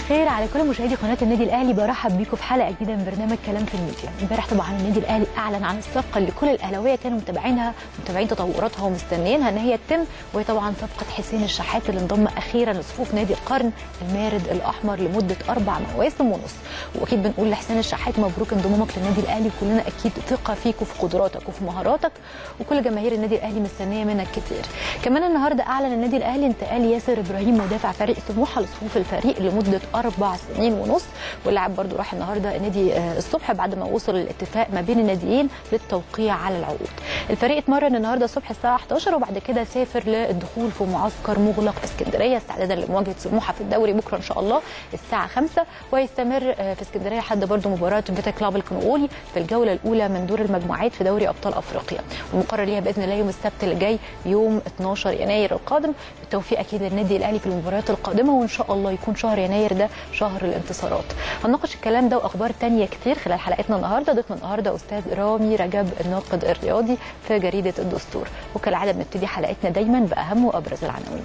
الخير على كل مشاهدي قناه النادي الاهلي برحب بيكم في حلقه جديده من برنامج كلام في الميديا امبارح طبعا النادي الاهلي اعلن عن الصفقه اللي كل الاهلاويه كانوا متابعينها متابعين تطوراتها ومستنيينها ان هي تتم وهي طبعا صفقه حسين الشحات اللي انضم اخيرا لصفوف نادي القرن المارد الاحمر لمده اربع مواسم ونص واكيد بنقول لحسين الشحات مبروك انضمامك للنادي الاهلي كلنا اكيد ثقه فيك وفي قدراتك وفي مهاراتك وكل جماهير النادي الاهلي مستنيه منك كتير كمان النهارده اعلن النادي الاهلي انتقال ياسر ابراهيم مدافع فريق سموحه لصفوف الفريق لمده اربع سنين ونص واللاعب برضو راح النهارده النادي الصبح بعد ما وصل الاتفاق ما بين الناديين للتوقيع على العقود الفريق اتمرن النهارده الصبح الساعه 11 وبعد كده سافر للدخول في معسكر مغلق في اسكندريه استعدادا لمواجهه سموحه في الدوري بكره ان شاء الله الساعه 5 ويستمر في اسكندريه لحد برضو مباراه فيتا كلاب الكنقولي في الجوله الاولى من دور المجموعات في دوري ابطال افريقيا المقرر ليها باذن الله يوم السبت اللي جاي يوم 12 يناير القادم بالتوفيق اكيد للنادي الاهلي في المباريات القادمه وان شاء الله يكون شهر يناير ده شهر الانتصارات هنناقش الكلام ده واخبار تانية كتير خلال حلقتنا النهارده ضيفنا النهارده استاذ رامي رجب الناقد الرياضي في جريده الدستور وكالعاده بنبتدي حلقتنا دايما باهم وابرز العناوين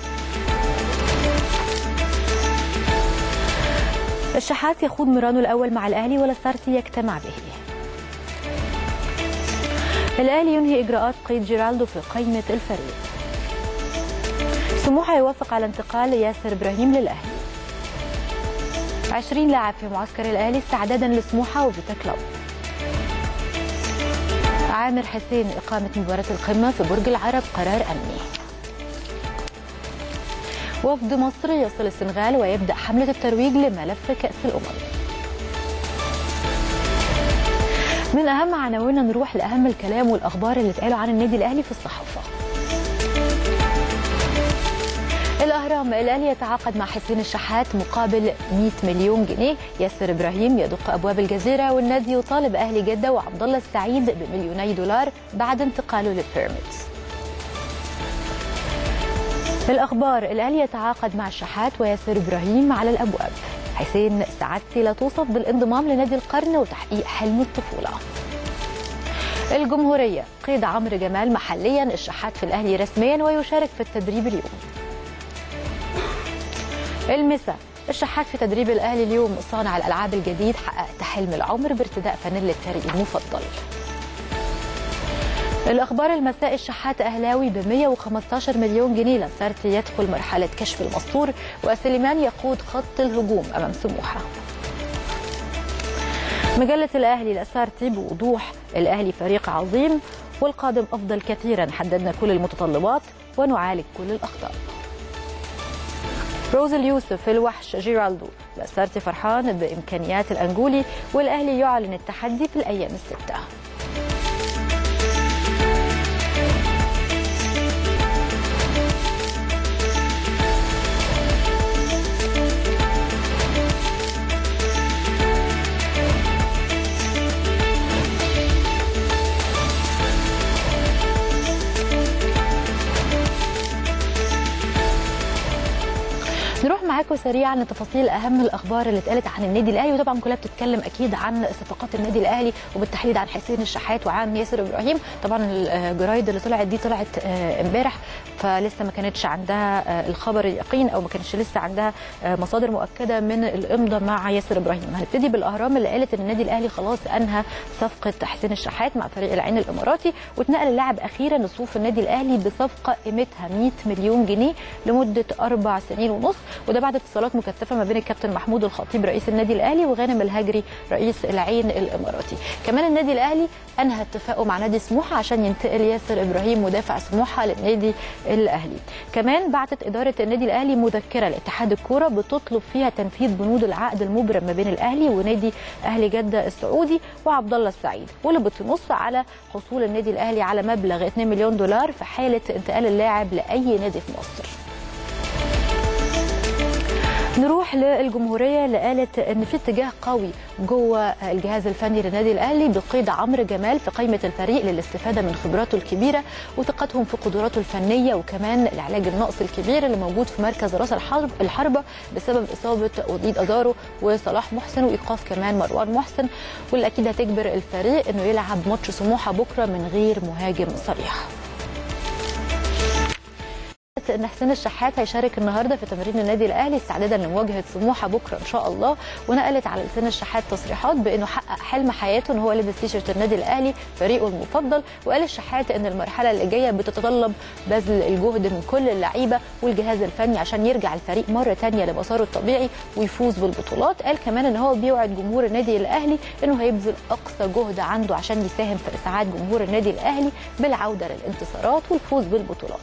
الشحات يخوض ميرانو الاول مع الاهلي ولاسارتي يجتمع به الاهلي ينهي اجراءات قيد جيرالدو في قائمه الفريق سموحه يوافق على انتقال ياسر ابراهيم للاهلي 20 لاعب في معسكر الاهلي استعدادا لسموحه وفيتا كلوب عامر حسين اقامه مباراه القمه في برج العرب قرار امني وفد مصر يصل السنغال ويبدا حمله الترويج لملف كاس الامم من اهم عناويننا نروح لاهم الكلام والاخبار اللي اتقالوا عن النادي الاهلي في الصحافه الاهرام الاهلي يتعاقد مع حسين الشحات مقابل 100 مليون جنيه ياسر ابراهيم يدق ابواب الجزيره والنادي يطالب اهلي جده وعبد الله السعيد بمليوني دولار بعد انتقاله للبيراميدز الاخبار الاهلي يتعاقد مع الشحات وياسر ابراهيم على الابواب حسين سعادتي لا توصف بالانضمام لنادي القرن وتحقيق حلم الطفوله الجمهوريه قيد عمرو جمال محليا الشحات في الاهلي رسميا ويشارك في التدريب اليوم المساء الشحات في تدريب الاهلي اليوم صانع الالعاب الجديد حققت حلم العمر بارتداء فانيلا الفريق المفضل الاخبار المساء الشحات اهلاوي ب 115 مليون جنيه لاسارتي يدخل مرحله كشف المسطور وسليمان يقود خط الهجوم امام سموحه مجله الاهلي لاسارتي بوضوح الاهلي فريق عظيم والقادم افضل كثيرا حددنا كل المتطلبات ونعالج كل الاخطاء روز اليوسف الوحش جيرالدو لاسارتي فرحان بامكانيات الانجولي والاهلي يعلن التحدي في الايام السته نروح معاكم سريعا لتفاصيل اهم الاخبار اللي اتقالت عن النادي الاهلي وطبعا كلها بتتكلم اكيد عن صفقات النادي الاهلي وبالتحديد عن حسين الشحات وعن ياسر ابراهيم طبعا الجرايد اللي طلعت دي طلعت امبارح فلسه ما كانتش عندها الخبر اليقين او ما كانش لسه عندها مصادر مؤكده من الامضاء مع ياسر ابراهيم هنبتدي بالاهرام اللي قالت ان النادي الاهلي خلاص انهى صفقه حسين الشحات مع فريق العين الاماراتي واتنقل اللاعب اخيرا لصفوف النادي الاهلي بصفقه قيمتها 100 مليون جنيه لمده اربع سنين ونص وده بعد اتصالات مكثفه ما بين الكابتن محمود الخطيب رئيس النادي الاهلي وغانم الهجري رئيس العين الاماراتي كمان النادي الاهلي انهى اتفاقه مع نادي سموحه عشان ينتقل ياسر ابراهيم مدافع سموحه للنادي الاهلي كمان بعتت اداره النادي الاهلي مذكره لاتحاد الكوره بتطلب فيها تنفيذ بنود العقد المبرم ما بين الاهلي ونادي اهلي جده السعودي وعبد الله السعيد واللي بتنص على حصول النادي الاهلي على مبلغ 2 مليون دولار في حاله انتقال اللاعب لاي نادي في مصر نروح للجمهوريه اللي قالت ان في اتجاه قوي جوه الجهاز الفني للنادي الاهلي بقيد عمرو جمال في قائمه الفريق للاستفاده من خبراته الكبيره وثقتهم في قدراته الفنيه وكمان العلاج النقص الكبير اللي موجود في مركز راس الحرب الحربه بسبب اصابه وليد ازارو وصلاح محسن وايقاف كمان مروان محسن واللي اكيد هتجبر الفريق انه يلعب ماتش سموحه بكره من غير مهاجم صريح ان حسين الشحات هيشارك النهارده في تمرين النادي الاهلي استعدادا لمواجهه سموحه بكره ان شاء الله ونقلت على لسان الشحات تصريحات بانه حقق حلم حياته ان هو لابس تيشيرت النادي الاهلي فريقه المفضل وقال الشحات ان المرحله اللي جايه بتتطلب بذل الجهد من كل اللعيبه والجهاز الفني عشان يرجع الفريق مره ثانيه لمساره الطبيعي ويفوز بالبطولات قال كمان ان هو بيوعد جمهور النادي الاهلي انه هيبذل اقصى جهد عنده عشان يساهم في اسعاد جمهور النادي الاهلي بالعوده للانتصارات والفوز بالبطولات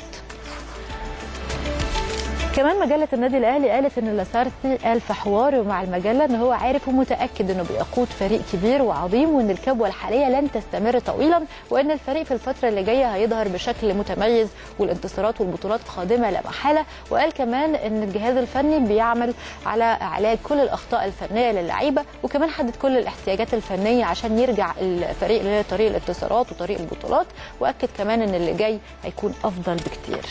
كمان مجلة النادي الأهلي قالت إن لاسارتي قال في حواره مع المجلة إن هو عارف ومتأكد إنه بيقود فريق كبير وعظيم وإن الكبوة الحالية لن تستمر طويلا وإن الفريق في الفترة اللي جاية هيظهر بشكل متميز والانتصارات والبطولات قادمة لا محالة وقال كمان إن الجهاز الفني بيعمل على علاج كل الأخطاء الفنية للعيبة وكمان حدد كل الاحتياجات الفنية عشان يرجع الفريق لطريق الانتصارات وطريق البطولات وأكد كمان إن اللي جاي هيكون أفضل بكتير.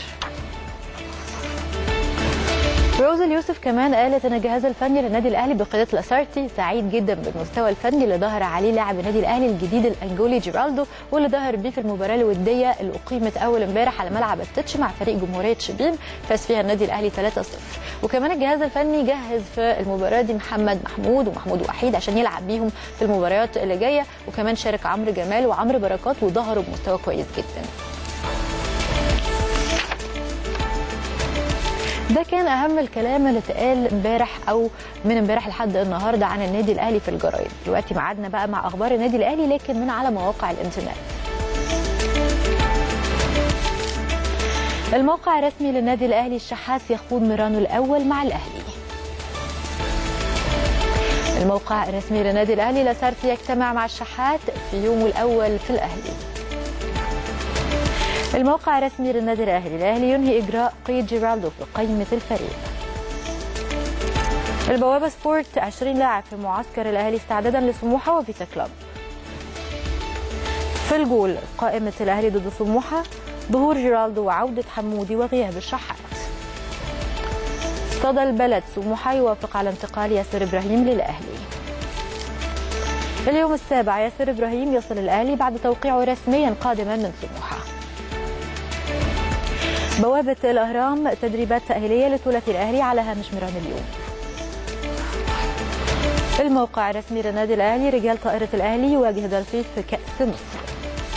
روز اليوسف كمان قالت ان الجهاز الفني للنادي الاهلي بقياده لاسارتي سعيد جدا بالمستوى الفني اللي ظهر عليه لاعب النادي الاهلي الجديد الانجولي جيرالدو واللي ظهر بيه في المباراه الوديه اللي اقيمت اول امبارح على ملعب التتش مع فريق جمهوريه شبين فاز فيها النادي الاهلي 3-0 وكمان الجهاز الفني جهز في المباراه دي محمد محمود ومحمود وحيد عشان يلعب بيهم في المباريات اللي جايه وكمان شارك عمرو جمال وعمرو بركات وظهروا بمستوى كويس جدا ده كان اهم الكلام اللي اتقال امبارح او من امبارح لحد النهارده عن النادي الاهلي في الجرايد دلوقتي ميعادنا بقى مع اخبار النادي الاهلي لكن من على مواقع الانترنت الموقع الرسمي للنادي الاهلي الشحات يخوض ميرانو الاول مع الاهلي الموقع الرسمي للنادي الاهلي لاسارتي يجتمع مع الشحات في يومه الاول في الاهلي الموقع الرسمي للنادي الاهلي الاهلي ينهي اجراء قيد جيرالدو في قائمه الفريق البوابه سبورت 20 لاعب في معسكر الاهلي استعدادا لسموحه وفيتا كلوب في الجول قائمه الاهلي ضد سموحه ظهور جيرالدو وعوده حمودي وغياب الشحات صدى البلد سموحه يوافق على انتقال ياسر ابراهيم للاهلي اليوم السابع ياسر ابراهيم يصل الاهلي بعد توقيعه رسميا قادما من سموحه بوابة الأهرام تدريبات تأهيلية لثلاثي الأهلي على هامش ميران اليوم الموقع الرسمي للنادي الأهلي رجال طائرة الأهلي يواجه دلفيف في كأس مصر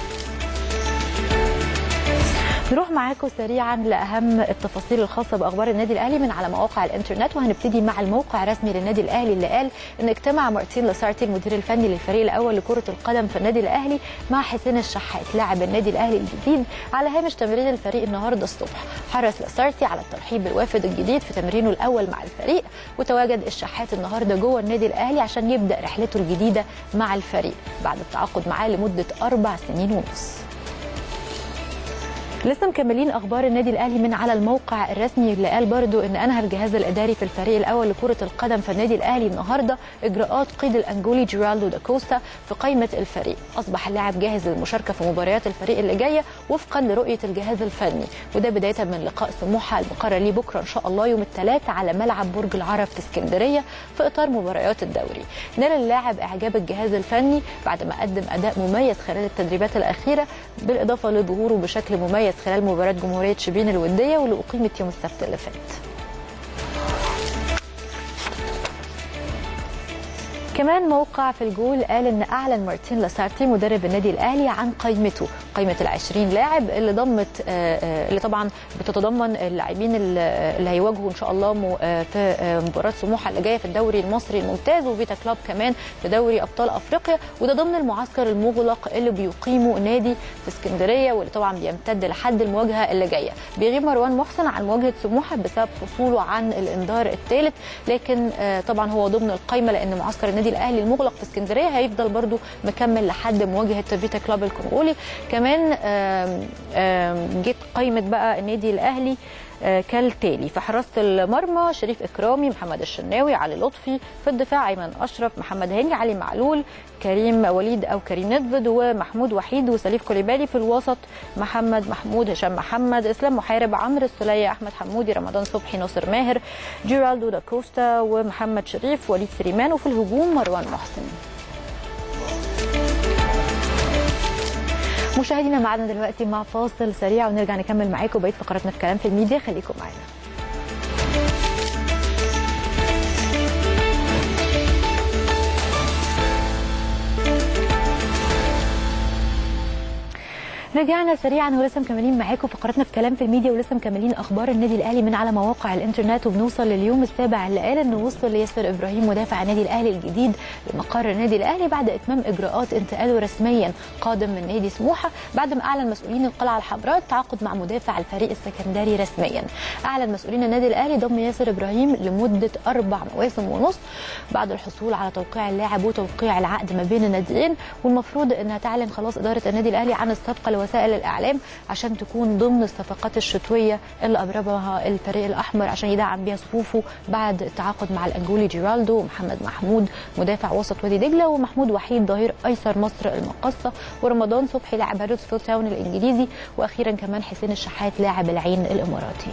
نروح معاكم سريعا لاهم التفاصيل الخاصه باخبار النادي الاهلي من على مواقع الانترنت وهنبتدي مع الموقع الرسمي للنادي الاهلي اللي قال ان اجتمع مارتين لاسارتي المدير الفني للفريق الاول لكره القدم في النادي الاهلي مع حسين الشحات لاعب النادي الاهلي الجديد على هامش تمرين الفريق النهارده الصبح حرص لاسارتي على الترحيب بالوافد الجديد في تمرينه الاول مع الفريق وتواجد الشحات النهارده جوه النادي الاهلي عشان يبدا رحلته الجديده مع الفريق بعد التعاقد معاه لمده اربع سنين ونص لسه مكملين اخبار النادي الاهلي من على الموقع الرسمي اللي قال برضو ان انهى الجهاز الاداري في الفريق الاول لكره القدم في النادي الاهلي النهارده اجراءات قيد الانجولي جيرالدو داكوستا في قائمه الفريق اصبح اللاعب جاهز للمشاركه في مباريات الفريق اللي جايه وفقا لرؤيه الجهاز الفني وده بدايه من لقاء سموحه المقرر ليه بكره ان شاء الله يوم الثلاث على ملعب برج العرب في اسكندريه في اطار مباريات الدوري نال اللاعب اعجاب الجهاز الفني بعد ما قدم اداء مميز خلال التدريبات الاخيره بالاضافه لظهوره بشكل مميز خلال مباراة جمهورية شبين الودية واللي أقيمت يوم السبت اللي فات كمان موقع في الجول قال ان اعلن مارتين لاسارتي مدرب النادي الاهلي عن قائمته قائمه ال 20 لاعب اللي ضمت اللي طبعا بتتضمن اللاعبين اللي هيواجهوا ان شاء الله في مباراه سموحه اللي جايه في الدوري المصري الممتاز وفيتا كلوب كمان في دوري ابطال افريقيا وده ضمن المعسكر المغلق اللي بيقيمه نادي في اسكندريه واللي طبعا بيمتد لحد المواجهه اللي جايه بيغيب مروان محسن عن مواجهه سموحه بسبب حصوله عن الانذار الثالث لكن طبعا هو ضمن القائمه لان معسكر النادي الاهلي المغلق في اسكندريه هيفضل برضو مكمل لحد مواجهه فيتا كلوب الكونغولي كمان آم آم جيت قائمه بقى النادي الاهلي كالتالي في حراسه المرمى شريف اكرامي محمد الشناوي علي لطفي في الدفاع ايمن اشرف محمد هاني علي معلول كريم وليد او كريم ندفد ومحمود وحيد وسليف كوليبالي في الوسط محمد محمود هشام محمد اسلام محارب عمرو السليه احمد حمودي رمضان صبحي ناصر ماهر جيرالدو داكوستا ومحمد شريف وليد سليمان وفي الهجوم مروان محسن مشاهدينا معنا دلوقتي مع فاصل سريع ونرجع نكمل معاكم بقيه فقراتنا في كلام في الميديا خليكم معانا رجعنا سريعا ولسه مكملين معاكم فقراتنا في كلام في الميديا ولسه مكملين اخبار النادي الاهلي من على مواقع الانترنت وبنوصل لليوم السابع اللي قال انه وصل ياسر ابراهيم مدافع النادي الاهلي الجديد لمقر النادي الاهلي بعد اتمام اجراءات انتقاله رسميا قادم من نادي سموحه بعد ما اعلن مسؤولين القلعه الحمراء التعاقد مع مدافع الفريق السكندري رسميا اعلن مسؤولين النادي الاهلي ضم ياسر ابراهيم لمده اربع مواسم ونص بعد الحصول على توقيع اللاعب وتوقيع العقد ما بين الناديين والمفروض انها تعلن خلاص اداره النادي الاهلي عن الصفقه لوسائل الاعلام عشان تكون ضمن الصفقات الشتويه اللي ابرمها الفريق الاحمر عشان يدعم بيها صفوفه بعد التعاقد مع الانجولي جيرالدو ومحمد محمود مدافع وسط وادي دجله ومحمود وحيد ظهير ايسر مصر المقصه ورمضان صبحي لاعب هدرسفيلد تاون الانجليزي واخيرا كمان حسين الشحات لاعب العين الاماراتي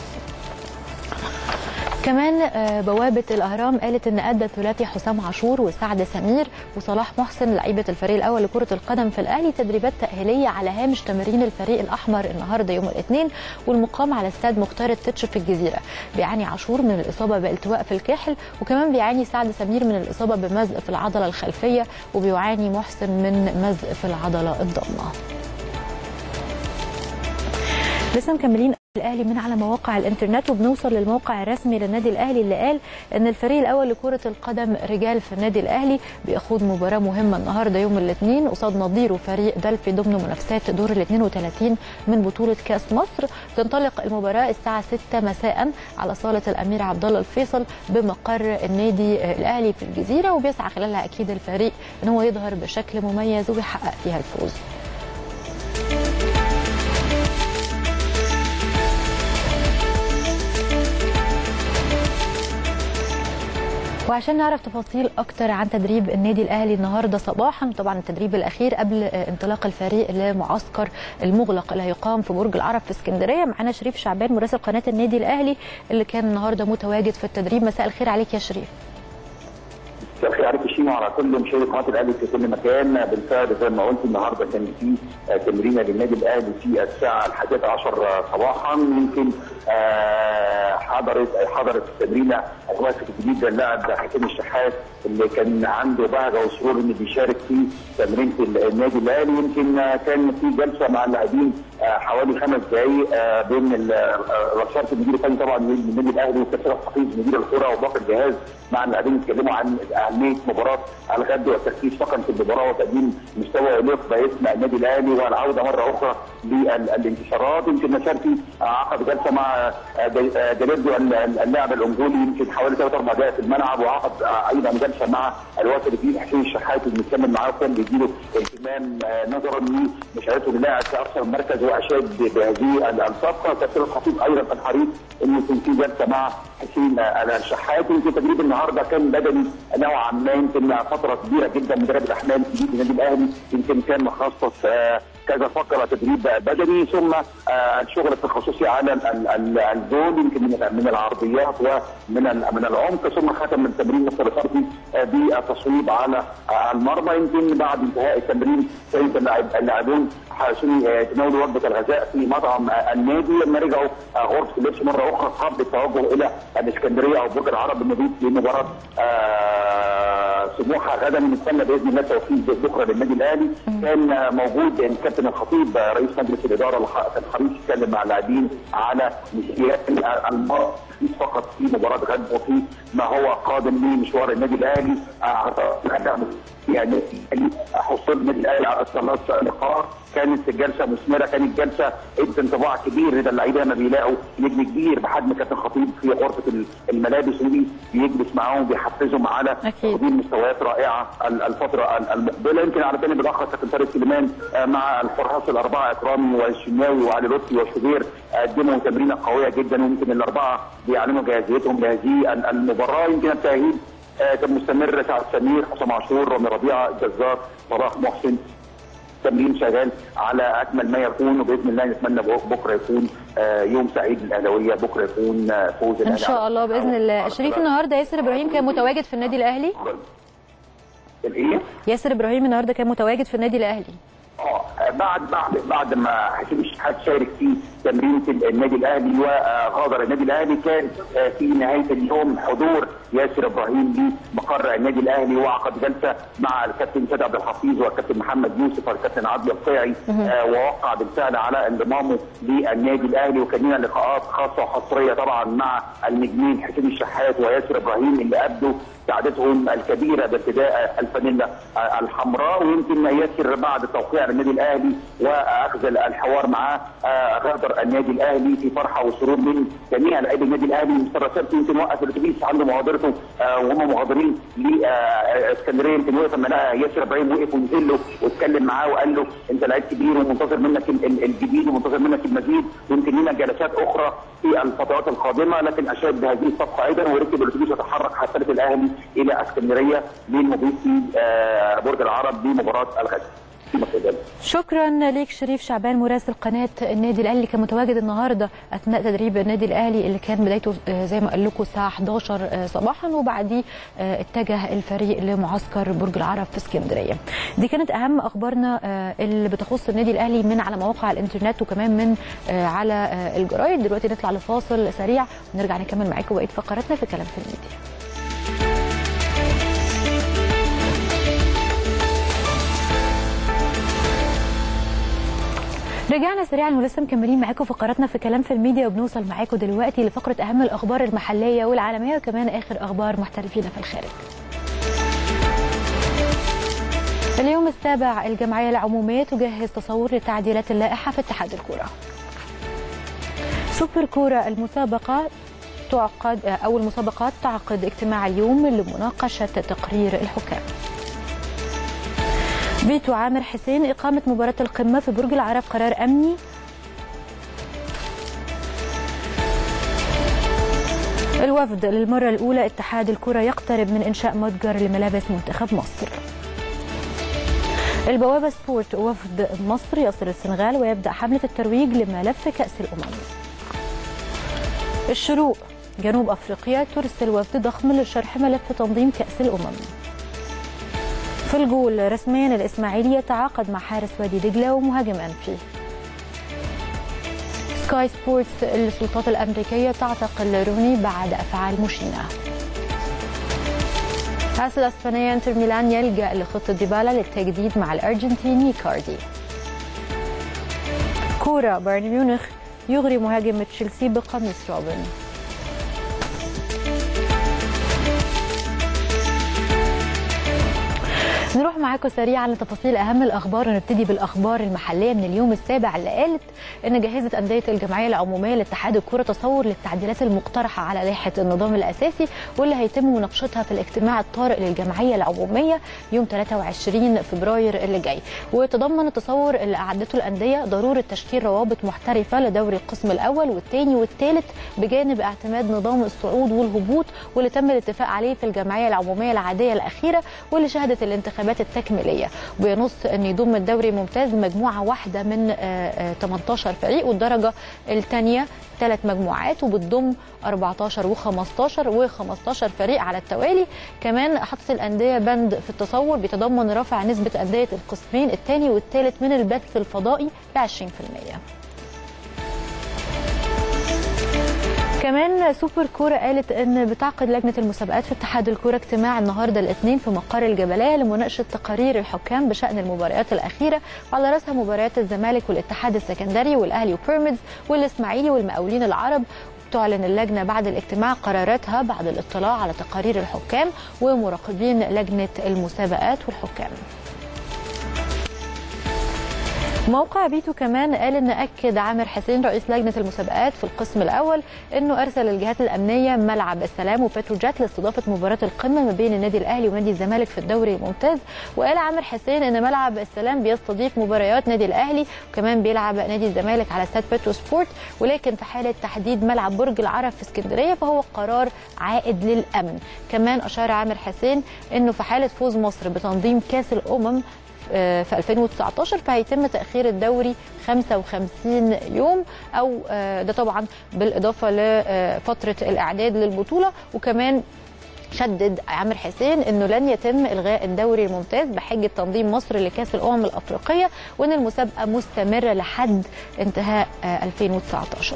كمان آه، بوابه الاهرام قالت ان ادى الثلاثي حسام عاشور وسعد سمير وصلاح محسن لعيبه الفريق الاول لكره القدم في الاهلي تدريبات تاهيليه على هامش تمارين الفريق الاحمر النهارده يوم الاثنين والمقام على استاد مختار التتش في الجزيره بيعاني عاشور من الاصابه بالتواء في الكاحل وكمان بيعاني سعد سمير من الاصابه بمزق في العضله الخلفيه وبيعاني محسن من مزق في العضله الضامه لسه مكملين الاهلي من على مواقع الانترنت وبنوصل للموقع الرسمي للنادي الاهلي اللي قال ان الفريق الاول لكره القدم رجال في النادي الاهلي بيخوض مباراه مهمه النهارده يوم الاثنين قصاد نظيره فريق دلفي ضمن منافسات دور ال 32 من بطوله كاس مصر تنطلق المباراه الساعه 6 مساء على صاله الامير عبد الله الفيصل بمقر النادي الاهلي في الجزيره وبيسعى خلالها اكيد الفريق ان هو يظهر بشكل مميز ويحقق فيها الفوز وعشان نعرف تفاصيل اكتر عن تدريب النادي الاهلي النهارده صباحا طبعا التدريب الاخير قبل انطلاق الفريق لمعسكر المغلق اللي هيقام في برج العرب في اسكندريه معانا شريف شعبان مراسل قناه النادي الاهلي اللي كان النهارده متواجد في التدريب مساء الخير عليك يا شريف مساء الخير عليك شيما وعلى كل مشاهدي قناه الاهلي في كل مكان بالفعل زي ما قلت النهارده كان في تمرينه للنادي الاهلي في الساعه الحادية عشر صباحا يمكن حضرت حضرت التمرينه الوافد الجديد اللاعب حسين الشحات اللي كان عنده بهجه وسرور انه بيشارك في تمرينه النادي الاهلي يمكن كان في جلسه مع اللاعبين حوالي خمس دقائق بين رشاره المدير الفني طبعا للنادي الاهلي وكابتن الحفيظ مدير الكره وباقي الجهاز مع اللاعبين اتكلموا عن اهميه مباراه الغد والتركيز فقط في المباراه وتقديم مستوى يليق باسم النادي الاهلي والعوده مره اخرى للانتصارات يمكن نشارتي عقد جلسه مع ديليردو اللاعب الانجولي يمكن حوالي ثلاث اربع دقائق في الملعب وعقد ايضا جلسه مع الوافد الجديد حسين الشحات اللي بيتكلم معاه وكان بيديله اهتمام نظرا لمشاركته للاعب في اكثر من مركز واشاد بهذه الصفقه كابتن الخطيب ايضا كان حريص انه يكون في جلسه مع حسين الشحات يمكن تدريب النهارده كان بدني نوعا ما يمكن فتره كبيره جدا مدرب الاحمال في النادي الاهلي يمكن كان مخصص كذا فقره تدريب بدني ثم الشغل التخصصي على الزون يمكن من العرضيات ومن من العمق ثم ختم التمرين مستر فردي بالتصويب على المرمى يمكن بعد انتهاء التمرين كانت اللاعبون حاسين يتناولوا وجبه الغذاء في مطعم النادي لما رجعوا غرفه اللبس مره اخرى قبل التوجه الى الاسكندريه او برج العرب المضيف لمباراه سموحه غدا نستنى باذن الله التوفيق بكره للنادي الاهلي كان موجود الكابتن الخطيب رئيس مجلس الاداره كان حريص يتكلم مع اللاعبين على نسيات المرض فقط في مباراه غد وفي ما هو قادم لمشوار النادي الاهلي يعني حصول النادي الاهلي على ثلاث نقاط كانت الجلسه مثمره كانت جلسه ادت انطباع كبير لدى اللعيبه لما بيلاقوا نجم كبير بحجم كابتن خطيب في غرفه الملابس ودي بيجلس معاهم بيحفزهم على تقديم مستويات رائعه الفتره المقبله يمكن على جانب الاخر كابتن طارق سليمان مع الحراس الاربعه اكرامي والشناوي وعلي لطفي وشوبير قدموا تمرينه قويه جدا ويمكن الاربعه بيعلنوا جاهزيتهم لهذه المباراه يمكن التاهيل كان مستمر سعد سمير حسام عاشور رامي ربيعه الجزار صلاح محسن تمرين شغال على اكمل ما يكون وباذن الله نتمنى بكره يكون يوم سعيد للاهلاويه بكره يكون فوز الاهلي ان شاء الله باذن الله شريف النهارده ياسر ابراهيم كان متواجد في النادي الاهلي الايه؟ ياسر ابراهيم النهارده كان متواجد في النادي الاهلي اه بعد بعد بعد ما حسين الشحات شارك في تمرينه النادي الاهلي وغادر النادي الاهلي كان في نهايه اليوم حضور ياسر ابراهيم لمقر النادي الاهلي وعقد جلسه مع الكابتن سيد عبد الحفيظ والكابتن محمد يوسف والكابتن عبد القيعي ووقع بالفعل على انضمامه للنادي الاهلي وكان لنا لقاءات خاصه وحصريه طبعا مع النجمين حسين الشحات وياسر ابراهيم اللي ابدوا سعادتهم الكبيره بارتداء الفانيلا الحمراء ويمكن ياسر بعد توقيع النادي الاهلي واخذ الحوار معاه غادر النادي الاهلي في فرحه وسرور من جميع لاعبي النادي الاهلي مستر رسالته يمكن وقف الاتوبيس عنده مغادرته وهم مغادرين لاسكندريه يمكن وقف لما لقى ياسر ابراهيم وقف ونزل له واتكلم معاه وقال له انت لعيب كبير ومنتظر منك الجديد ومنتظر منك المزيد ويمكن لنا جلسات اخرى في الفترات القادمه لكن اشاد بهذه الصفقه ايضا وركب الاتوبيس وتحرك حتى الاهلي الى اسكندريه للمبيت في برج العرب لمباراه الغد شكرا ليك شريف شعبان مراسل قناه النادي الاهلي اللي كان متواجد النهارده اثناء تدريب النادي الاهلي اللي كان بدايته زي ما قال لكم الساعه 11 صباحا وبعديه اتجه الفريق لمعسكر برج العرب في اسكندريه. دي كانت اهم اخبارنا اللي بتخص النادي الاهلي من على مواقع الانترنت وكمان من على الجرايد دلوقتي نطلع لفاصل سريع ونرجع نكمل معاكم بقيه فقراتنا في كلام في الميديا. رجعنا سريعا ولسه مكملين معاكم فقراتنا في كلام في الميديا وبنوصل معاكم دلوقتي لفقره اهم الاخبار المحليه والعالميه وكمان اخر اخبار محترفين في الخارج. اليوم السابع الجمعيه العموميه تجهز تصور لتعديلات اللائحه في اتحاد الكره. سوبر كوره المسابقه تعقد او المسابقات تعقد اجتماع اليوم لمناقشه تقرير الحكام. فيتو عامر حسين إقامة مباراة القمة في برج العرب قرار أمني الوفد للمرة الأولى اتحاد الكرة يقترب من إنشاء متجر لملابس منتخب مصر البوابة سبورت وفد مصر يصل السنغال ويبدأ حملة الترويج لملف كأس الأمم الشروق جنوب أفريقيا ترسل وفد ضخم لشرح ملف تنظيم كأس الأمم في الجول رسميا الإسماعيلي يتعاقد مع حارس وادي دجلة ومهاجم أنفي سكاي سبورتس السلطات الأمريكية تعتقل روني بعد أفعال مشينة كأس الأسبانية انتر ميلان يلجأ لخطة ديبالا للتجديد مع الأرجنتيني كاردي كورة بايرن ميونخ يغري مهاجم تشيلسي بقميص روبن نروح معاكم سريعا لتفاصيل اهم الاخبار ونبتدي بالاخبار المحليه من اليوم السابع اللي قالت ان جهزت انديه الجمعيه العموميه لاتحاد الكره تصور للتعديلات المقترحه على لائحه النظام الاساسي واللي هيتم مناقشتها في الاجتماع الطارئ للجمعيه العموميه يوم 23 فبراير اللي جاي وتضمن التصور اللي اعدته الانديه ضروره تشكيل روابط محترفه لدوري القسم الاول والثاني والثالث بجانب اعتماد نظام الصعود والهبوط واللي تم الاتفاق عليه في الجمعيه العموميه العاديه الاخيره واللي شهدت الانتخابات الانتخابات التكميليه وينص ان يضم الدوري الممتاز مجموعه واحده من 18 فريق والدرجه الثانيه ثلاث مجموعات وبتضم 14 و15 و15 فريق على التوالي كمان حطت الانديه بند في التصور بيتضمن رفع نسبه انديه القسمين الثاني والثالث من البث الفضائي ل 20% كمان سوبر كوره قالت ان بتعقد لجنه المسابقات في اتحاد الكوره اجتماع النهارده الاثنين في مقر الجبليه لمناقشه تقارير الحكام بشان المباريات الاخيره وعلى راسها مباريات الزمالك والاتحاد السكندري والاهلي وبيراميدز والاسماعيلي والمقاولين العرب تعلن اللجنة بعد الاجتماع قراراتها بعد الاطلاع على تقارير الحكام ومراقبين لجنة المسابقات والحكام موقع بيتو كمان قال ان اكد عامر حسين رئيس لجنه المسابقات في القسم الاول انه ارسل الجهات الامنيه ملعب السلام وبتروجيت لاستضافه مباراه القمه ما بين النادي الاهلي ونادي الزمالك في الدوري الممتاز وقال عامر حسين ان ملعب السلام بيستضيف مباريات نادي الاهلي وكمان بيلعب نادي الزمالك على استاد بترو سبورت ولكن في حاله تحديد ملعب برج العرب في اسكندريه فهو قرار عائد للامن كمان اشار عامر حسين انه في حاله فوز مصر بتنظيم كاس الامم في 2019 فهيتم تاخير الدوري 55 يوم او ده طبعا بالاضافه لفتره الاعداد للبطوله وكمان شدد عامر حسين انه لن يتم الغاء الدوري الممتاز بحجه تنظيم مصر لكاس الامم الافريقيه وان المسابقه مستمره لحد انتهاء 2019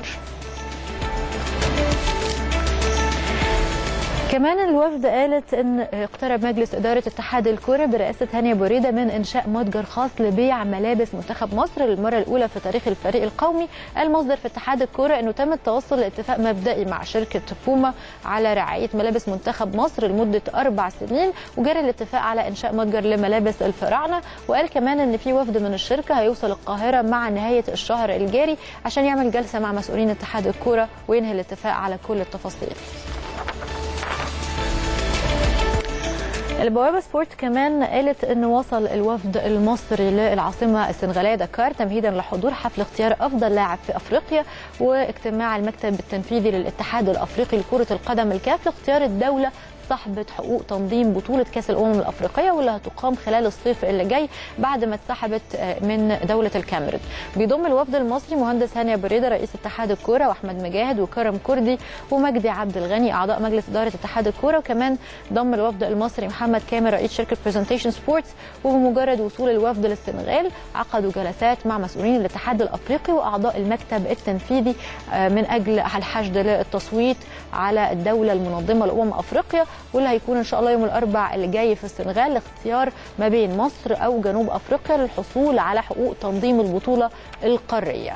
كمان الوفد قالت ان اقترب مجلس اداره اتحاد الكره برئاسه هانيه بوريده من انشاء متجر خاص لبيع ملابس منتخب مصر للمره الاولى في تاريخ الفريق القومي المصدر في اتحاد الكره انه تم التوصل لاتفاق مبدئي مع شركه بوما على رعايه ملابس منتخب مصر لمده اربع سنين وجرى الاتفاق على انشاء متجر لملابس الفراعنه وقال كمان ان في وفد من الشركه هيوصل القاهره مع نهايه الشهر الجاري عشان يعمل جلسه مع مسؤولين اتحاد الكره وينهي الاتفاق على كل التفاصيل البوابه سبورت كمان قالت ان وصل الوفد المصري للعاصمه السنغاليه دكار تمهيدا لحضور حفل اختيار افضل لاعب في افريقيا واجتماع المكتب التنفيذي للاتحاد الافريقي لكره القدم الكاف لاختيار الدوله صاحبة حقوق تنظيم بطولة كأس الأمم الأفريقية واللي هتقام خلال الصيف اللي جاي بعد ما اتسحبت من دولة الكاميرون. بيضم الوفد المصري مهندس هاني بريدة رئيس اتحاد الكورة وأحمد مجاهد وكرم كردي ومجدي عبد الغني أعضاء مجلس إدارة اتحاد الكورة وكمان ضم الوفد المصري محمد كامل رئيس شركة برزنتيشن سبورتس وبمجرد وصول الوفد للسنغال عقدوا جلسات مع مسؤولين الاتحاد الأفريقي وأعضاء المكتب التنفيذي من أجل الحشد للتصويت على الدولة المنظمة لأمم أفريقيا واللي هيكون ان شاء الله يوم الاربع اللي جاي في السنغال لاختيار ما بين مصر او جنوب افريقيا للحصول على حقوق تنظيم البطوله القاريه.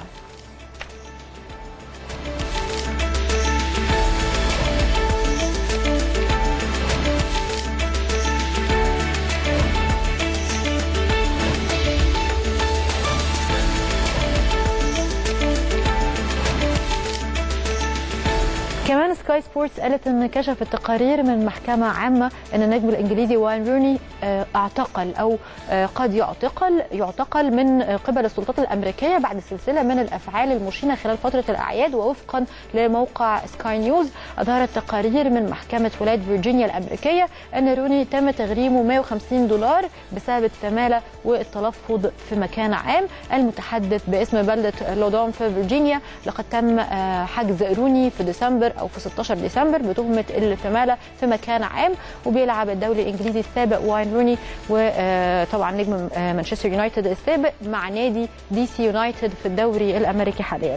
كمان سكاي سبورتس قالت ان كشفت تقارير من محكمه عامه ان النجم الانجليزي واين روني اعتقل او قد يعتقل يعتقل من قبل السلطات الامريكيه بعد سلسله من الافعال المشينه خلال فتره الاعياد ووفقا لموقع سكاي نيوز اظهرت تقارير من محكمه ولايه فيرجينيا الامريكيه ان روني تم تغريمه 150 دولار بسبب التماله والتلفظ في مكان عام المتحدث باسم بلده لودون في فيرجينيا لقد تم حجز روني في ديسمبر او في 16 ديسمبر بتهمه التماله في مكان عام وبيلعب الدوري الانجليزي السابق واين روني وطبعا نجم مانشستر يونايتد السابق مع نادي دي سي يونايتد في الدوري الامريكي حاليا.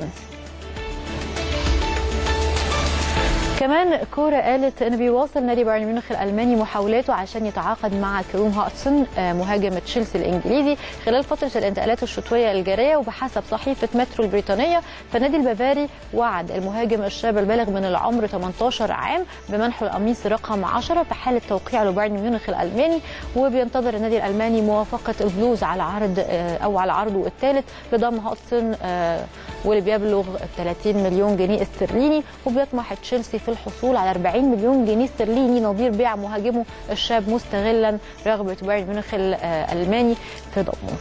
كمان كورة قالت ان بيواصل نادي بايرن ميونخ الالماني محاولاته عشان يتعاقد مع كروم هاتسون مهاجم تشيلسي الانجليزي خلال فتره الانتقالات الشتويه الجاريه وبحسب صحيفه مترو البريطانيه فالنادي البافاري وعد المهاجم الشاب البالغ من العمر 18 عام بمنحه القميص رقم 10 في حاله توقيع لبايرن ميونخ الالماني وبينتظر النادي الالماني موافقه البلوز على عرض او على عرضه الثالث لضم هاتسون واللي بيبلغ 30 مليون جنيه استرليني وبيطمح تشيلسي في الحصول على 40 مليون جنيه استرليني نظير بيع مهاجمه الشاب مستغلا رغبه بايرن ميونخ الالماني في ضمه.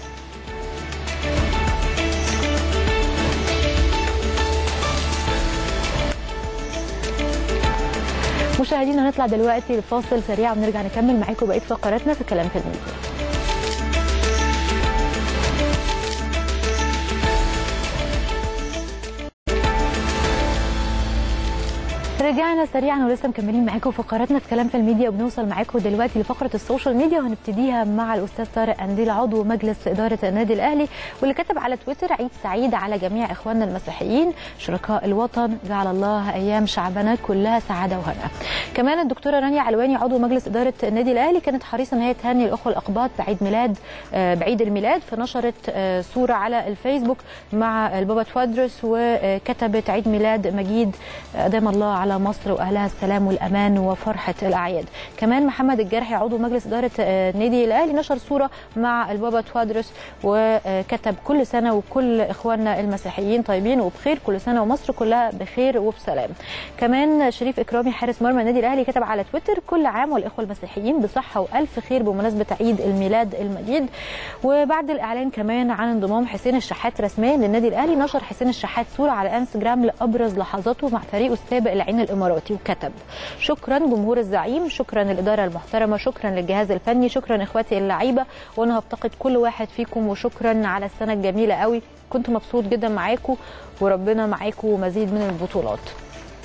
مشاهدينا هنطلع دلوقتي لفاصل سريع ونرجع نكمل معاكم بقيه فقراتنا في كلام في الميديا. رجعنا سريعا ولسه مكملين معاكم فقراتنا في كلام في الميديا وبنوصل معاكم دلوقتي لفقره السوشيال ميديا وهنبتديها مع الاستاذ طارق انديل عضو مجلس اداره النادي الاهلي واللي كتب على تويتر عيد سعيد على جميع اخواننا المسيحيين شركاء الوطن جعل الله ايام شعبنا كلها سعاده وهنا. كمان الدكتوره رانيا علواني عضو مجلس اداره النادي الاهلي كانت حريصه ان هي تهني الاخوه الاقباط بعيد ميلاد بعيد الميلاد فنشرت صوره على الفيسبوك مع البابا توادرس وكتبت عيد ميلاد مجيد ادام الله على مصر واهلها السلام والامان وفرحه الاعياد. كمان محمد الجرحي عضو مجلس اداره النادي الاهلي نشر صوره مع البابا توادرس وكتب كل سنه وكل اخواننا المسيحيين طيبين وبخير كل سنه ومصر كلها بخير وبسلام. كمان شريف اكرامي حارس مرمى النادي الاهلي كتب على تويتر كل عام والاخوه المسيحيين بصحه والف خير بمناسبه عيد الميلاد المجيد. وبعد الاعلان كمان عن انضمام حسين الشحات رسميا للنادي الاهلي نشر حسين الشحات صوره على انستجرام لابرز لحظاته مع فريقه السابق العين الاماراتي وكتب شكرا جمهور الزعيم شكرا الاداره المحترمه شكرا للجهاز الفني شكرا اخواتي اللعيبه وانا هفتقد كل واحد فيكم وشكرا على السنه الجميله قوي كنت مبسوط جدا معاكم وربنا معاكم ومزيد من البطولات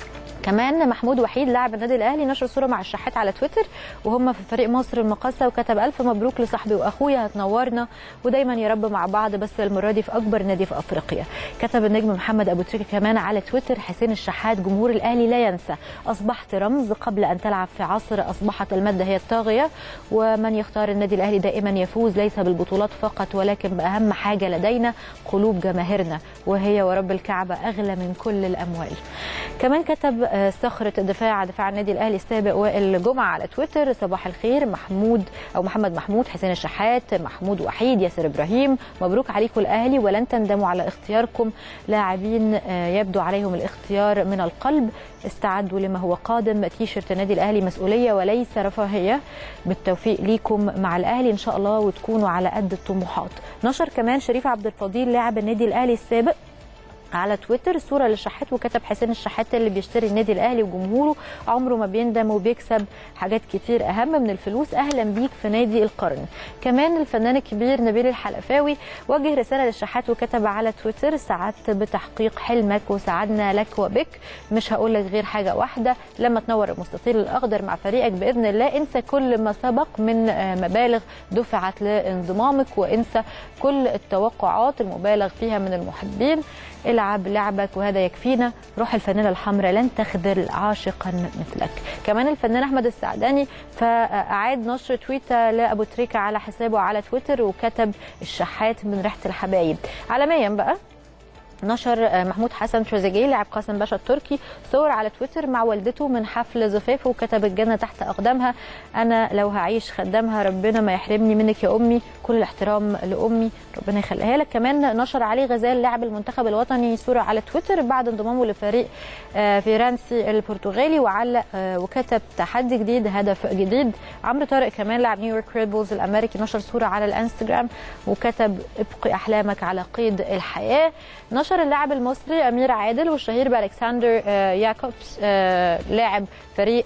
كمان محمود وحيد لاعب النادي الاهلي نشر صوره مع الشحات على تويتر وهم في فريق مصر المقاصه وكتب الف مبروك لصاحبي واخويا هتنورنا ودايما يا رب مع بعض بس المره دي في اكبر نادي في افريقيا كتب النجم محمد ابو تريكه كمان على تويتر حسين الشحات جمهور الاهلي لا ينسى اصبحت رمز قبل ان تلعب في عصر اصبحت الماده هي الطاغيه ومن يختار النادي الاهلي دائما يفوز ليس بالبطولات فقط ولكن باهم حاجه لدينا قلوب جماهيرنا وهي ورب الكعبه اغلى من كل الاموال كمان كتب صخرة الدفاع دفاع النادي الأهلي السابق وائل جمعة على تويتر صباح الخير محمود أو محمد محمود حسين الشحات محمود وحيد ياسر إبراهيم مبروك عليكم الأهلي ولن تندموا على اختياركم لاعبين يبدو عليهم الاختيار من القلب استعدوا لما هو قادم تيشرت النادي الأهلي مسؤولية وليس رفاهية بالتوفيق ليكم مع الأهلي إن شاء الله وتكونوا على قد الطموحات نشر كمان شريف عبد الفضيل لاعب النادي الأهلي السابق على تويتر صوره للشحات وكتب حسين الشحات اللي بيشتري النادي الاهلي وجمهوره عمره ما بيندم وبيكسب حاجات كتير اهم من الفلوس اهلا بيك في نادي القرن كمان الفنان الكبير نبيل الحلفاوي وجه رساله للشحات وكتب على تويتر سعدت بتحقيق حلمك وسعدنا لك وبك مش هقول لك غير حاجه واحده لما تنور المستطيل الاخضر مع فريقك باذن الله انسى كل ما سبق من مبالغ دفعت لانضمامك وانسى كل التوقعات المبالغ فيها من المحبين العب لعبك وهذا يكفينا روح الفانله الحمراء لن تخذل عاشقا مثلك كمان الفنان احمد السعداني فاعاد نشر تويته لابو تريكه على حسابه على تويتر وكتب الشحات من ريحه الحبايب عالميا بقى نشر محمود حسن تريزيجيه لاعب قاسم باشا التركي صور على تويتر مع والدته من حفل زفافه وكتب الجنه تحت اقدامها انا لو هعيش خدامها ربنا ما يحرمني منك يا امي كل الاحترام لامي ربنا يخليها لك كمان نشر علي غزال لاعب المنتخب الوطني صوره على تويتر بعد انضمامه لفريق فيرانسي البرتغالي وعلق وكتب تحدي جديد هدف جديد عمرو طارق كمان لاعب نيويورك ريد بولز الامريكي نشر صوره على الانستجرام وكتب ابقي احلامك على قيد الحياه نشر اللاعب المصري امير عادل والشهير بالكسندر ياكوبس لاعب فريق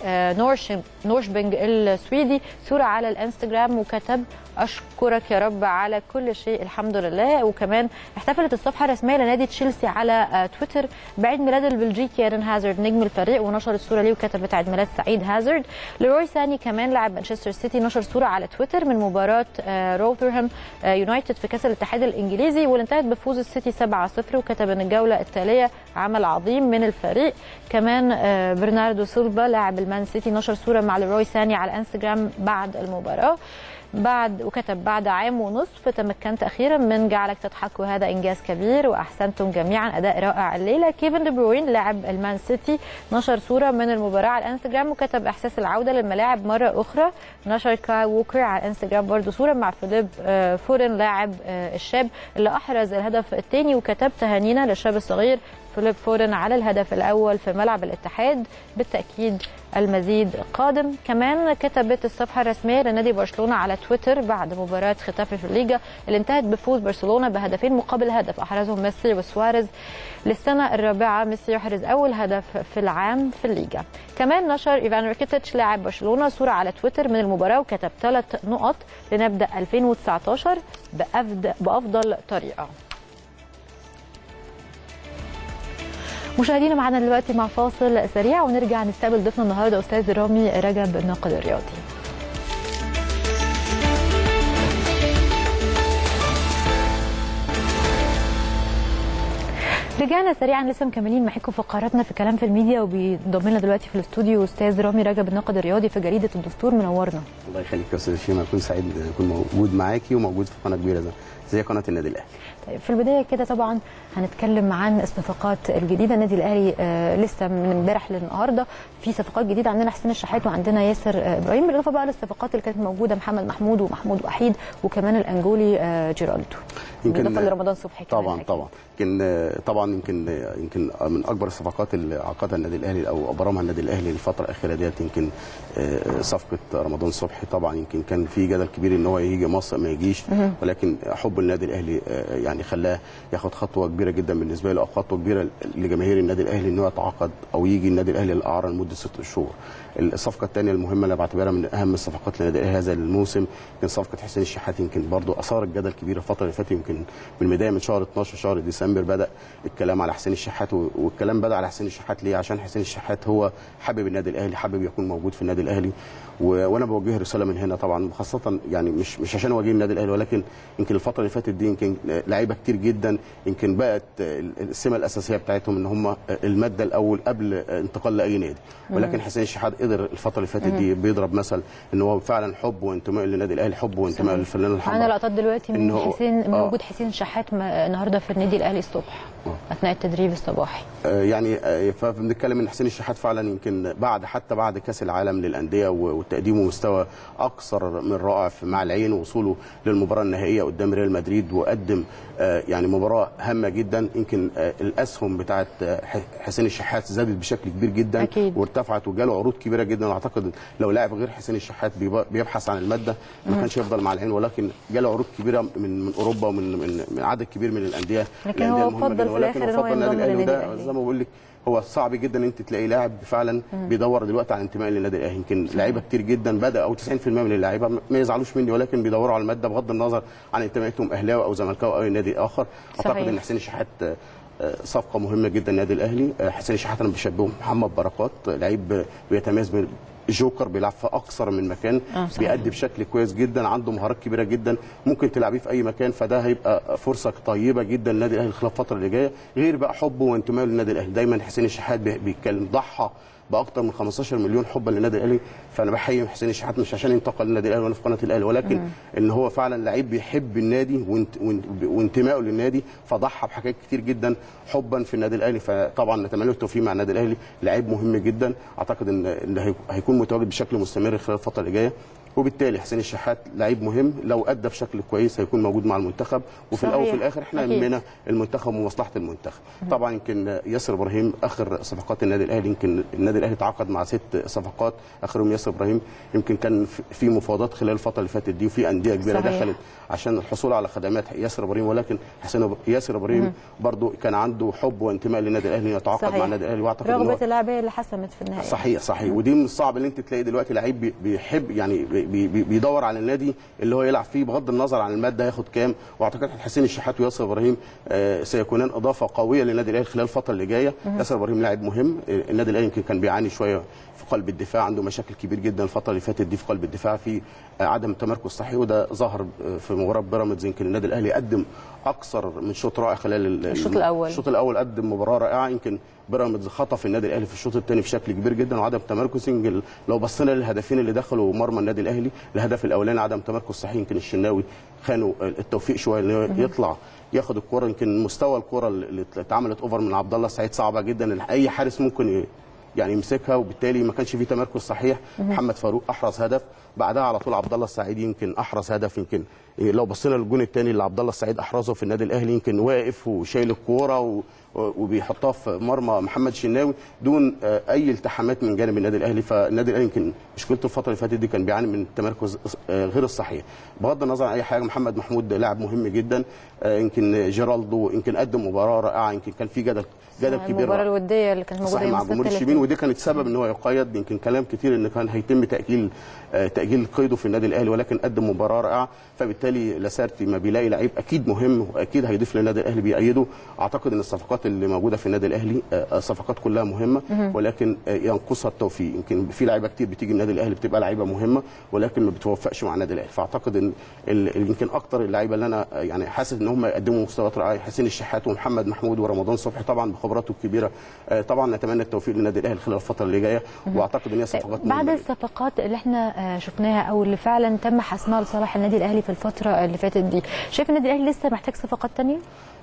نورشبنج السويدي صوره على الانستجرام وكتب اشكرك يا رب على كل شيء الحمد لله وكمان احتفلت الصفحه الرسميه لنادي تشيلسي على تويتر بعيد ميلاد البلجيكي ايرن هازارد نجم الفريق ونشرت صوره ليه وكتبت عيد ميلاد سعيد هازارد لروي ساني كمان لاعب مانشستر سيتي نشر صوره على تويتر من مباراه روثرهام يونايتد في كاس الاتحاد الانجليزي واللي انتهت بفوز السيتي 7-0 وكتب ان الجوله التاليه عمل عظيم من الفريق كمان برناردو سيلفا لاعب المان سيتي نشر صوره مع لروي ساني على انستجرام بعد المباراه بعد وكتب بعد عام ونصف تمكنت اخيرا من جعلك تضحك وهذا انجاز كبير واحسنتم جميعا اداء رائع الليله كيفن دي بروين لاعب المان سيتي نشر صوره من المباراه على الانستجرام وكتب احساس العوده للملاعب مره اخرى نشر كاي ووكر على الانستجرام برضه صوره مع فيليب فورن لاعب الشاب اللي احرز الهدف الثاني وكتب تهانينا للشاب الصغير فيليب فورن على الهدف الاول في ملعب الاتحاد بالتاكيد المزيد قادم كمان كتبت الصفحه الرسميه لنادي برشلونه على تويتر بعد مباراه ختافي في الليجا اللي انتهت بفوز برشلونه بهدفين مقابل هدف احرزهم ميسي وسواريز للسنه الرابعه ميسي يحرز اول هدف في العام في الليجا كمان نشر ايفان ريكيتيتش لاعب برشلونه صوره على تويتر من المباراه وكتب ثلاث نقط لنبدا 2019 بافضل طريقه مشاهدينا معنا دلوقتي مع فاصل سريع ونرجع نستقبل ضيفنا النهارده استاذ رامي رجب الناقد الرياضي رجعنا سريعا لسه مكملين معاكم فقراتنا في كلام في الميديا وبينضم لنا دلوقتي في الاستوديو استاذ رامي رجب الناقد الرياضي في جريده الدستور منورنا الله يخليك يا استاذ شيماء اكون سعيد اكون موجود معاكي وموجود في قناه كبيره زي زي قناه النادي الاهلي طيب في البدايه كده طبعا هنتكلم عن الصفقات الجديده النادي الاهلي آه لسه من امبارح للنهارده في صفقات جديده عندنا حسين الشحات وعندنا ياسر آه ابراهيم بالاضافه بقى للصفقات اللي كانت موجوده محمد محمود ومحمود وحيد وكمان الانجولي آه جيرالدو يمكن بالاضافه لرمضان صبحي كمان طبعا حكي. طبعا يمكن طبعا يمكن يمكن من اكبر الصفقات اللي عقدها النادي الاهلي او ابرمها النادي الاهلي الفتره الاخيره ديت يمكن صفقه رمضان صبحي طبعا يمكن كان في جدل كبير ان هو يجي مصر ما يجيش ولكن حب النادي الاهلي آه، يعني خلاه ياخد خطوه كبيره جدا بالنسبه له او خطوه كبيره لجماهير النادي الاهلي ان هو يتعاقد او يجي النادي الاهلي الاعاره لمده ست شهور. الصفقه الثانيه المهمه اللي بعتبرها من اهم الصفقات للنادي الاهلي هذا الموسم كان صفقه حسين الشحات يمكن برضو اثارت جدل كبير الفتره اللي فاتت يمكن من البدايه من شهر 12 شهر ديسمبر بدا الكلام على حسين الشحات و- والكلام بدا على حسين الشحات ليه؟ عشان حسين الشحات هو حابب النادي الاهلي حابب يكون موجود في النادي الاهلي و- وانا بوجه رساله من هنا طبعا خاصه يعني مش مش عشان اوجه النادي الاهلي ولكن يمكن الفتره اللي فاتت دي يمكن لعيبه كتير جدا يمكن بقت السمه الاساسيه بتاعتهم ان هم الماده الاول قبل انتقال لاي نادي ولكن حسين الشحات قدر الفتره اللي فاتت دي بيضرب مثل ان هو فعلا حب وانتماء للنادي الاهلي حب وانتماء صحيح. للفنان معانا الحمراء لقطات دلوقتي إن من هو- حسين آه. موجود حسين شحات م- النهارده في النادي الاهلي الصبح آه. اثناء التدريب الصباحي آه، يعني آه، فبنتكلم ان حسين الشحات فعلا يمكن بعد حتى بعد كاس العالم للانديه و- وتقديمه مستوى اكثر من رائع في- مع العين ووصوله للمباراه النهائيه قدام ريال مدريد وقدم آه، يعني مباراه هامه جدا يمكن آه، الاسهم بتاعت آه، ح- حسين الشحات زادت بشكل كبير جدا أكيد. وارتفعت وجاله عروض كبيره جدا واعتقد لو لاعب غير حسين الشحات بيب- بيبحث عن الماده ما كانش يفضل مع العين ولكن جاله عروض كبيره من من اوروبا ومن من, من عدد كبير من الانديه لكن الأندية هو المهمة فضل جداً. في ولكن الآخر إن هو فضل النادي ينضم الاهلي للنادي وده الأهلي. زي ما بقول لك هو صعب جدا ان انت تلاقي لاعب فعلا بيدور دلوقتي على انتماء للنادي الاهلي يمكن لعيبه كتير جدا بدا او 90% من اللعيبه ما يزعلوش مني ولكن بيدوروا على الماده بغض النظر عن انتمائهم اهلاوي او زملكاوي او اي نادي اخر صحيح. اعتقد ان حسين الشحات آه، آه، صفقه مهمه جدا النادي الاهلي آه، حسين الشحات انا بشبهه محمد بركات آه، لعيب بيتميز بال- جوكر بيلعب في اكثر من مكان آه، صحيح. بيأدي بشكل كويس جدا عنده مهارات كبيره جدا ممكن تلعبيه في اي مكان فده هيبقى فرصه طيبه جدا للنادي الاهلي خلال الفتره اللي جايه غير بقى حبه وانتمائه للنادي الاهلي دايما حسين الشحات بي- بيتكلم ضحى باكثر من 15 مليون حبا للنادي الاهلي فانا بحيي حسين الشحات مش عشان ينتقل للنادي الاهلي وانا في قناه الاهلي ولكن ان هو فعلا لعيب بيحب النادي وانت- وانت- وانتمائه للنادي فضحى بحاجات كتير جدا حبا في النادي الاهلي فطبعا نتمنى له التوفيق مع النادي الاهلي لعيب مهم جدا اعتقد ان ان هي- هيكون متواجد بشكل مستمر خلال الفتره اللي جايه وبالتالي حسين الشحات لعيب مهم لو ادى بشكل كويس هيكون موجود مع المنتخب وفي صحيح. الاول وفي الاخر احنا أكيد. يهمنا المنتخب ومصلحه المنتخب طبعا يمكن ياسر ابراهيم اخر صفقات النادي الاهلي يمكن النادي الاهلي تعاقد مع ست صفقات اخرهم ياسر ابراهيم يمكن كان في- في مفاوضات خلال الفتره اللي فاتت دي وفي انديه كبيره صحيح. دخلت عشان الحصول على خدمات ياسر ابراهيم ولكن حسين أب- ياسر ابراهيم برضو كان عنده حب وانتماء للنادي الاهلي يتعاقد صحيح. مع النادي الاهلي واعتقد إن هو- رغبه اللاعبيه اللي حسمت في النهايه صحيح صحيح ودي من الصعب ان انت تلاقي دلوقتي لعيب بي- بيحب يعني بي بي بيدور على النادي اللي هو يلعب فيه بغض النظر عن الماده هياخد كام واعتقد حسين الشحات وياسر ابراهيم آه، سيكونان اضافه قويه للنادي الاهلي خلال الفتره اللي جايه ياسر ابراهيم لاعب مهم آه، النادي الاهلي يمكن كان بيعاني شويه في قلب الدفاع عنده مشاكل كبير جدا الفتره اللي فاتت دي في قلب الدفاع في آه، عدم تمركز صحيح وده ظهر آه، في مباراه بيراميدز يمكن النادي الاهلي قدم اكثر من شوط رائع خلال ال- الشوط الأول. الشوط الاول قدم مباراه رائعه يمكن بيراميدز خطف النادي الاهلي في الشوط الثاني بشكل كبير جدا وعدم تمركز يمكن لو بصينا للهدفين اللي دخلوا مرمى النادي الاهلي الهدف الاولاني عدم تمركز صحيح يمكن الشناوي خانوا التوفيق شويه ان هو يطلع ياخد الكره يمكن مستوى الكره اللي اتعملت اوفر من عبد الله السعيد صعبه جدا إن اي حارس ممكن ي- يعني يمسكها وبالتالي ما كانش فيه تمركز صحيح محمد فاروق احرز هدف بعدها على طول عبد الله السعيد يمكن احرز هدف يمكن إيه لو بصينا للجون الثاني اللي عبد الله السعيد احرزه في النادي الاهلي يمكن واقف وشايل الكوره و وبيحطها في مرمى محمد شناوي دون آه، اي التحامات من جانب النادي الاهلي فالنادي الاهلي يمكن مشكلته الفتره اللي فاتت دي كان بيعاني من التمركز آه، غير الصحيح بغض النظر عن اي حاجه محمد محمود لاعب مهم جدا آه، يمكن جيرالدو يمكن قدم مباراه رائعه يمكن كان في جدل جدل كبير المباراه الوديه اللي كانت موجوده صحيح يوم مع السبت جمهور اللي الشبين فات. ودي كانت سبب ان هو يقيد يمكن كلام كتير ان كان هيتم تاجيل آه، تاجيل قيده في النادي الاهلي ولكن قدم مباراه رائعه فبالتالي لاسارتي ما بيلاقي لعيب اكيد مهم واكيد هيضيف للنادي الاهلي بيأيده اعتقد ان الصفقات اللي موجوده في النادي الاهلي آه، الصفقات كلها مهمه ولكن آه، ينقصها التوفيق يمكن في لعيبه كتير بتيجي النادي الاهلي بتبقى لعيبه مهمه ولكن ما بتوفقش مع النادي الاهلي فاعتقد ان ال- ال- يمكن اكتر اللعيبه اللي انا آه، يعني حاسس ان هم يقدموا مستويات رائعه حسين الشحات ومحمد محمود ورمضان صبحي طبعا بخبراته الكبيره آه، طبعا نتمنى التوفيق للنادي الاهلي خلال الفتره اللي جايه واعتقد ان هي صفقات بعد مهمة جداً. الصفقات اللي احنا آه، شفناها او اللي فعلا تم حسمها لصالح النادي الاهلي في الفتره اللي فاتت دي شايف النادي الاهلي لسه محتاج صفقات تانية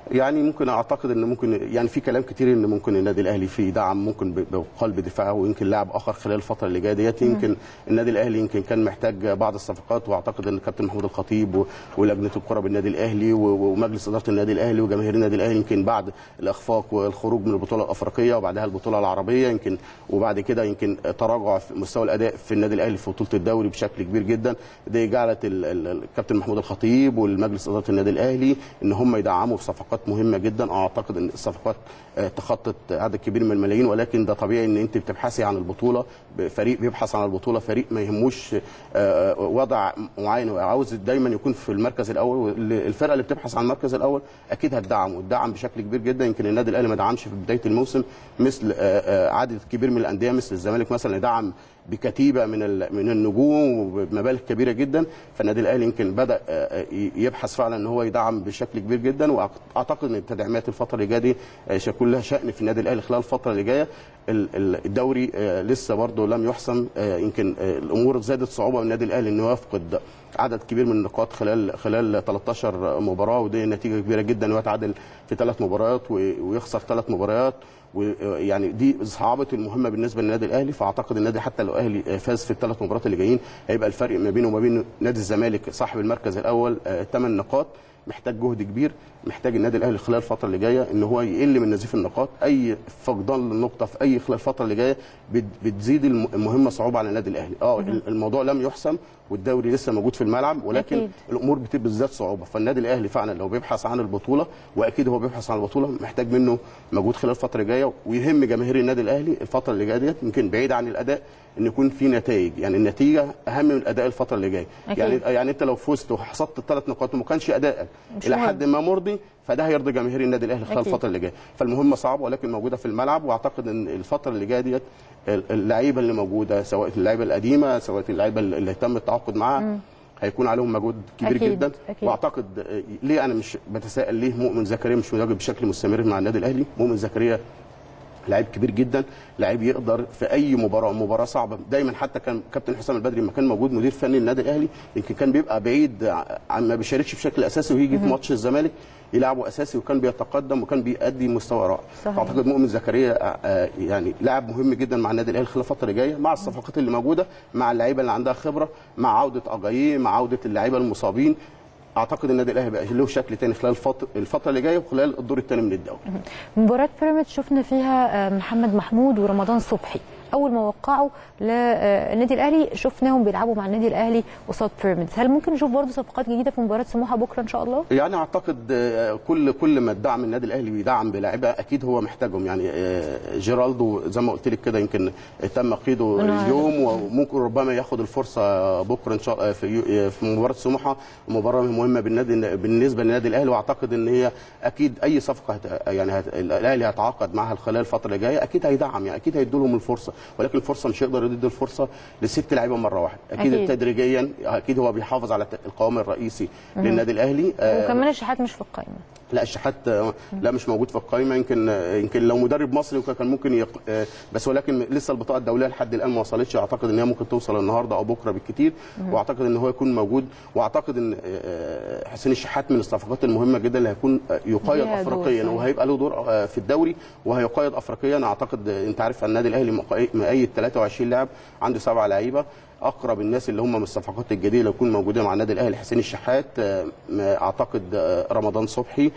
يعني ممكن اعتقد ان ممكن يعني في كلام كتير ان ممكن النادي الاهلي فيه دعم ممكن ب- بقلب دفاعه ويمكن لاعب اخر خلال الفتره اللي جايه ديت يمكن النادي الاهلي يمكن كان محتاج بعض الصفقات واعتقد ان الكابتن محمود الخطيب و- ولجنه الكره بالنادي الاهلي و- ومجلس اداره النادي الاهلي وجماهير النادي الاهلي يمكن بعد الاخفاق والخروج من البطوله الافريقيه وبعدها البطوله العربيه يمكن وبعد كده يمكن تراجع في مستوى الاداء في النادي الاهلي في بطوله الدوري بشكل كبير جدا دي جعلت ال- ال- الكابتن محمود الخطيب والمجلس اداره النادي الاهلي ان هم يدعموا بصفقات مهمه جدا اعتقد ان الصفقات آه، تخطت عدد كبير من الملايين ولكن ده طبيعي ان انت بتبحثي عن البطوله فريق بيبحث عن البطوله فريق ما يهموش آه، وضع معين وعاوز دايما يكون في المركز الاول واللي- الفرقه اللي بتبحث عن المركز الاول اكيد هتدعم وتدعم بشكل كبير جدا يمكن النادي الاهلي ما دعمش في بدايه الموسم مثل آه، آه، عدد كبير من الانديه مثل الزمالك مثلا دعم بكتيبه من ال- من النجوم وبمبالغ كبيره جدا فالنادي الاهلي يمكن بدا آه، ي- يبحث فعلا ان هو يدعم بشكل كبير جدا واعتقد ان التدعيمات الفتره اللي جايه دي آه، سيكون لها شان في النادي الاهلي خلال الفتره اللي جايه ال- ال- الدوري آه، لسه برضه لم يحسم آه، يمكن آه، الامور زادت صعوبه من النادي الاهلي انه يفقد عدد كبير من النقاط خلال خلال 13 مباراه ودي نتيجه كبيره جدا انه يتعادل في ثلاث مباريات و- ويخسر ثلاث مباريات ويعني دي صعبه المهمه بالنسبه للنادي الاهلي فاعتقد النادي حتى لو الاهلي فاز في الثلاث مباريات اللي جايين هيبقى الفرق ما بينه وما بين نادي الزمالك صاحب المركز الاول ثمان نقاط محتاج جهد كبير محتاج النادي الاهلي خلال الفتره اللي جايه ان هو يقل من نزيف النقاط اي فقدان للنقطه في اي خلال الفتره اللي جايه بت- بتزيد الم- المهمه صعوبه على النادي الاهلي اه الموضوع لم يحسم والدوري لسه موجود في الملعب ولكن أكيد. الامور بتبقى بالذات صعوبه فالنادي الاهلي فعلا لو بيبحث عن البطوله واكيد هو بيبحث عن البطوله محتاج منه مجهود خلال الفتره الجايه ويهم جماهير النادي الاهلي الفتره اللي جايه ديت يمكن بعيد عن الاداء ان يكون في نتائج يعني النتيجه اهم من الاداء الفتره اللي جايه أكيد. يعني يعني انت لو فزت وحصدت الثلاث نقاط وما كانش ادائك مش الى مهم. حد ما مرضي فده هيرضي جماهير النادي الاهلي خلال أكيد. الفتره اللي جايه فالمهمه صعبه ولكن موجوده في الملعب واعتقد ان الفتره اللي جايه ديت اللعيبه اللي موجوده سواء اللعيبه القديمه سواء اللعيبه اللي تم التعاقد معاها هيكون عليهم مجهود كبير أكيد، جدا أكيد. واعتقد آه، ليه انا مش بتساءل ليه مؤمن زكريا مش متواجد بشكل مستمر مع النادي الاهلي مؤمن زكريا لعيب كبير جدا لعيب يقدر في اي مباراه مباراه صعبه دايما حتى كان كابتن حسام البدري لما كان موجود مدير فني النادي الاهلي يمكن كان بيبقى بعيد عن ما بيشاركش بشكل اساسي ويجي في ماتش الزمالك يلعبه اساسي وكان بيتقدم وكان بيأدي مستوى رائع صحيح. فاعتقد مؤمن زكريا آه، آه، يعني لاعب مهم جدا مع النادي الاهلي خلال الفتره اللي جايه مع الصفقات اللي موجوده مع اللعيبه اللي عندها خبره مع عوده اجاييه مع عوده اللعيبه المصابين اعتقد النادي الاهلي بقى له شكل تاني خلال الفتره الفتره اللي جايه وخلال الدور الثاني من الدوري مباراة بيراميدز شفنا فيها آه، محمد محمود ورمضان صبحي اول ما وقعوا للنادي الاهلي شفناهم بيلعبوا مع النادي الاهلي قصاد بيراميدز هل ممكن نشوف برضه صفقات جديده في مباراه سموحه بكره ان شاء الله يعني اعتقد آه، كل كل ما الدعم النادي الاهلي بيدعم بلاعيبه اكيد هو محتاجهم يعني آه، جيرالدو زي ما قلت لك كده يمكن تم قيده أنا- اليوم وممكن ربما ياخد الفرصه بكره ان شاء الله في يو- في مباراه سموحه مباراه مهمه بالنادي بالنسبه للنادي الاهلي واعتقد ان هي اكيد اي صفقه هت يعني هت الاهلي هيتعاقد معاها خلال الفتره اللي جايه اكيد هيدعم يعني اكيد هيدوا لهم الفرصه ولكن الفرصه مش هيقدر يدي الفرصه لست لعيبه مره واحده اكيد, أكيد. أكيد. تدريجيا اكيد هو بيحافظ على القوام الرئيسي للنادي الاهلي آه، وكمان الشحات مش في القائمه لا الشحات آه، لا مش موجود في القائمه يمكن آه، يمكن لو مدرب مصري وكان كان ممكن يق... آه، بس ولكن لسه البطاقه الدوليه لحد الان ما وصلتش اعتقد ان هي ممكن توصل النهارده او بكره بالكثير واعتقد ان هو يكون موجود واعتقد ان آه، حسين الشحات من الصفقات المهمه جدا اللي هيكون آه، يقيد ليها دور افريقيا صحيح. وهيبقى له دور آه، في الدوري وهيقيد افريقيا اعتقد آه، انت عارف النادي الاهلي مقي- مقيد 23 لاعب عنده سبعه لعيبه اقرب الناس اللي هم من الصفقات الجديده اللي يكون موجوده مع النادي الاهلي حسين الشحات آه، ما اعتقد آه، رمضان صبحي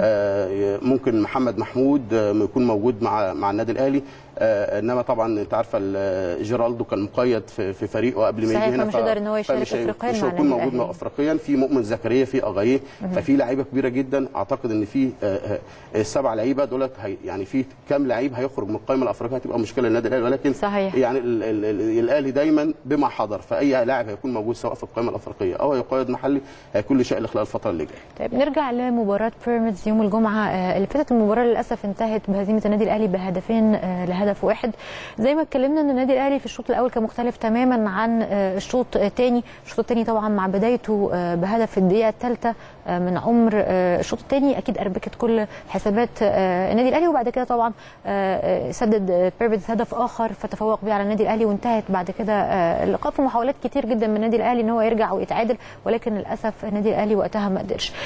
آه، ممكن محمد محمود آه، يكون موجود مع مع النادي الاهلي آه، انما طبعا انت عارفه ال- جيرالدو كان مقيد في في فريقه قبل ما صحيح، يجي هنا فمش هيقدر إن هو يشارك فمش هي- أفريقياً مش مع هيكون النادي موجود الأهلي. مع افريقيا في مؤمن زكريا في اغايه ففي لعيبه كبيره جدا اعتقد ان في آه، آه، السبع لعيبه دولت هي يعني في كام لعيب هيخرج من القائمه الافريقيه هتبقى مشكله للنادي الاهلي ولكن صحيح. يعني ال- ال- ال- الاهلي دايما بما حضر فاي لاعب هيكون موجود سواء في القائمه الافريقيه او هيقيد محلي هيكون له شأن خلال الفتره اللي جايه طيب نرجع لمباراة بيراميدز يوم الجمعة آه، اللي فاتت المباراة للأسف انتهت بهزيمة النادي الأهلي بهدفين آه، لهدف واحد زي ما اتكلمنا ان النادي الأهلي في الشوط الأول كان مختلف تماما عن آه، الشوط الثاني الشوط الثاني طبعا مع بدايته آه، بهدف في الدقيقة الثالثة آه، من عمر آه، الشوط الثاني أكيد أربكت كل حسابات آه، النادي الأهلي وبعد كده طبعا آه، آه، سدد آه، بيراميدز هدف آخر فتفوق بيه على النادي الأهلي وانتهت بعد كده آه، اللقاء في محاولات كتير جدا من النادي الأهلي ان هو يرجع ويتعادل ولكن للأسف النادي الأهلي وقتها ما قدرش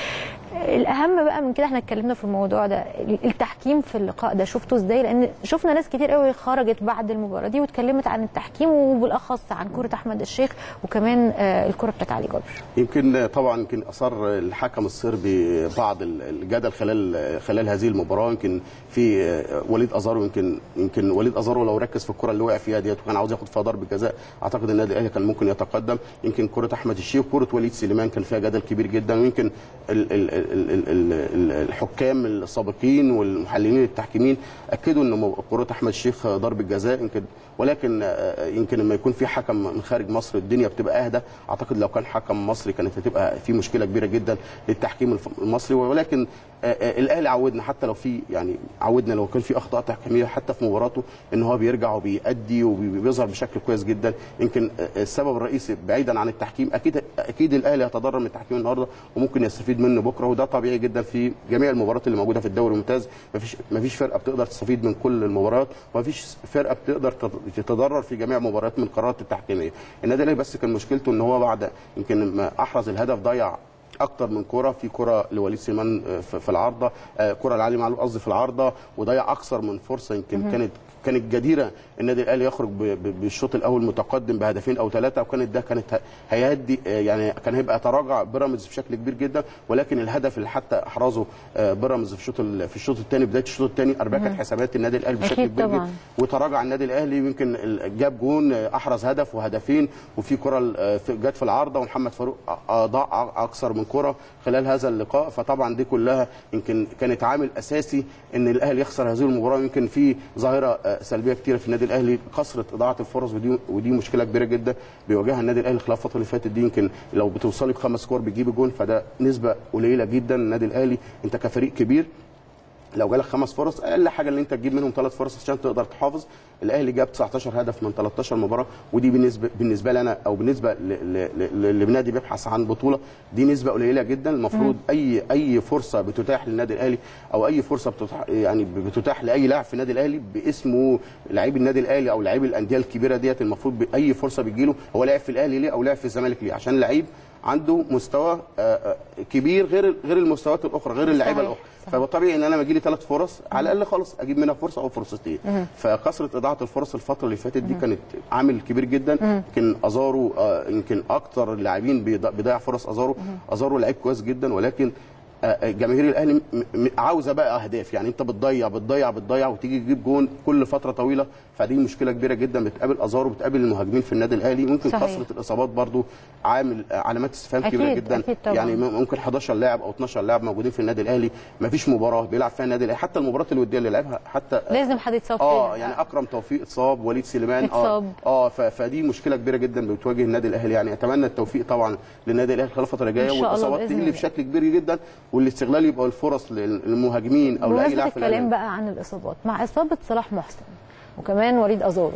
الاهم بقى من كده احنا اتكلمنا في الموضوع ده التحكيم في اللقاء ده شفته ازاي لان شفنا ناس كتير قوي خرجت بعد المباراه دي واتكلمت عن التحكيم وبالاخص عن كره احمد الشيخ وكمان آه، الكره بتاعت علي جابر يمكن طبعا يمكن اثار الحكم الصربي بعض الجدل خلال خلال هذه المباراه يمكن في وليد ازارو يمكن يمكن وليد ازارو لو ركز في الكره اللي وقع فيها ديت وكان عاوز ياخد فيها ضربه جزاء اعتقد النادي الاهلي كان ممكن يتقدم يمكن كره احمد الشيخ وكره وليد سليمان كان فيها جدل كبير جدا ويمكن ال- ال- ال- ال- ال- الحكام السابقين والمحللين التحكيمين اكدوا ان كره احمد الشيخ ضربه جزاء يمكن ولكن آه، يمكن لما يكون في حكم من خارج مصر الدنيا بتبقى اهدى اعتقد لو كان حكم مصري كانت هتبقى في مشكله كبيره جدا للتحكيم الف- المصري ولكن آه، آه، الاهلي عودنا حتى لو في يعني عودنا لو كان في اخطاء تحكيميه حتى في مباراته ان هو بيرجع وبيأدي وبيظهر بشكل كويس جدا يمكن آه، السبب الرئيسي بعيدا عن التحكيم اكيد اكيد الاهلي هيتضرر من التحكيم النهارده وممكن يستفيد منه بكره وده طبيعي جدا في جميع المباريات اللي موجوده في الدوري الممتاز مفيش مفيش فرقه بتقدر تستفيد من كل المباريات ومفيش فرقه بتقدر تت- تتضرر في جميع المباريات من القرارات التحكيميه النادي الاهلي بس كان مشكلته ان هو بعد يمكن ما احرز الهدف ضيع اكتر من كره في كره لوليد سليمان آه، في في العارضه آه، كره لعلي معلول قصدي في العارضه وضيع اكثر من فرصه يمكن كانت كانت جديره النادي الاهلي يخرج ب- ب- بالشوط الاول متقدم بهدفين او ثلاثه وكانت ده كانت ه- هيهدي آه، يعني كان هيبقى تراجع بيراميدز بشكل كبير جدا ولكن الهدف اللي حتى احرزه آه، بيراميدز في الشوط ال- في الشوط الثاني بدايه الشوط الثاني اربكت حسابات النادي الاهلي بشكل أكيد كبير طبعاً. جدا وتراجع النادي الاهلي يمكن ال- جاب جون آه، احرز هدف وهدفين وفي كره آه، في- جت في العارضه ومحمد فاروق آه، ضاع اكثر من كره خلال هذا اللقاء فطبعا دي كلها يمكن كانت عامل اساسي ان الاهلي يخسر هذه المباراه يمكن في ظاهره آه، سلبيه كتيره في النادي الاهلي كثره اضاعه الفرص ودي ودي مشكله كبيره جدا بيواجهها النادي الاهلي خلال الفتره اللي فاتت دي يمكن لو بتوصلي بخمس كور بتجيبي جون فده نسبه قليله جدا النادي الاهلي انت كفريق كبير لو جالك خمس فرص اقل حاجه اللي انت تجيب منهم ثلاث فرص عشان تقدر تحافظ الاهلي جاب 19 هدف من 13 مباراه ودي بالنسبه بالنسبه لي انا او بالنسبه ل- ل- ل- لنادي بيبحث عن بطوله دي نسبه قليله جدا المفروض اي اي فرصه بتتاح للنادي الاهلي او اي فرصه بتتاح يعني بتتاح لاي لاعب في النادي الاهلي باسمه لعيب النادي الاهلي او لعيب الانديه الكبيره ديت المفروض اي فرصه بتجيله هو لاعب في الاهلي ليه او لاعب في الزمالك ليه عشان لعيب عنده مستوى آه، آه، كبير غير غير المستويات الاخرى غير اللعيبه صحيح، الاخرى صحيح. فطبيعي ان انا لما يجي لي ثلاث فرص على الاقل خالص اجيب منها فرصه او فرصتين فكثره اضاعه الفرص الفتره اللي فاتت دي كانت عامل كبير جدا يمكن ازارو آه، يمكن اكتر اللاعبين بيض- بيضيع فرص ازارو ازارو لعيب كويس جدا ولكن آه، جماهير الاهلي م- م- عاوزه بقى اهداف يعني انت بتضيع بتضيع بتضيع وتيجي تجيب جون كل فتره طويله فدي مشكله كبيره جدا بتقابل ازارو بتقابل المهاجمين في النادي الاهلي ممكن صحيح. كثره الاصابات برضو عامل آه، علامات استفهام كبيره أكيد، جدا أكيد طبعاً. يعني ممكن 11 لاعب او 12 لاعب موجودين في النادي الاهلي ما فيش مباراه بيلعب فيها النادي الاهلي حتى المباراه الوديه اللي لعبها حتى لازم حد يتصاب اه فيها. يعني اكرم توفيق اتصاب وليد سليمان اتصاب. اه اه ف- فدي مشكله كبيره جدا بتواجه النادي الاهلي يعني اتمنى التوفيق طبعا للنادي الاهلي خلال الفتره الجايه إن شاء الله والاصابات بإذن تقل الله. بشكل كبير جدا والاستغلال يبقى الفرص للمهاجمين او لاي بمناسبة لاعب في الكلام الأهلي. بقى عن الإصابات مع إصابة صلاح محسن وكمان وليد أزارو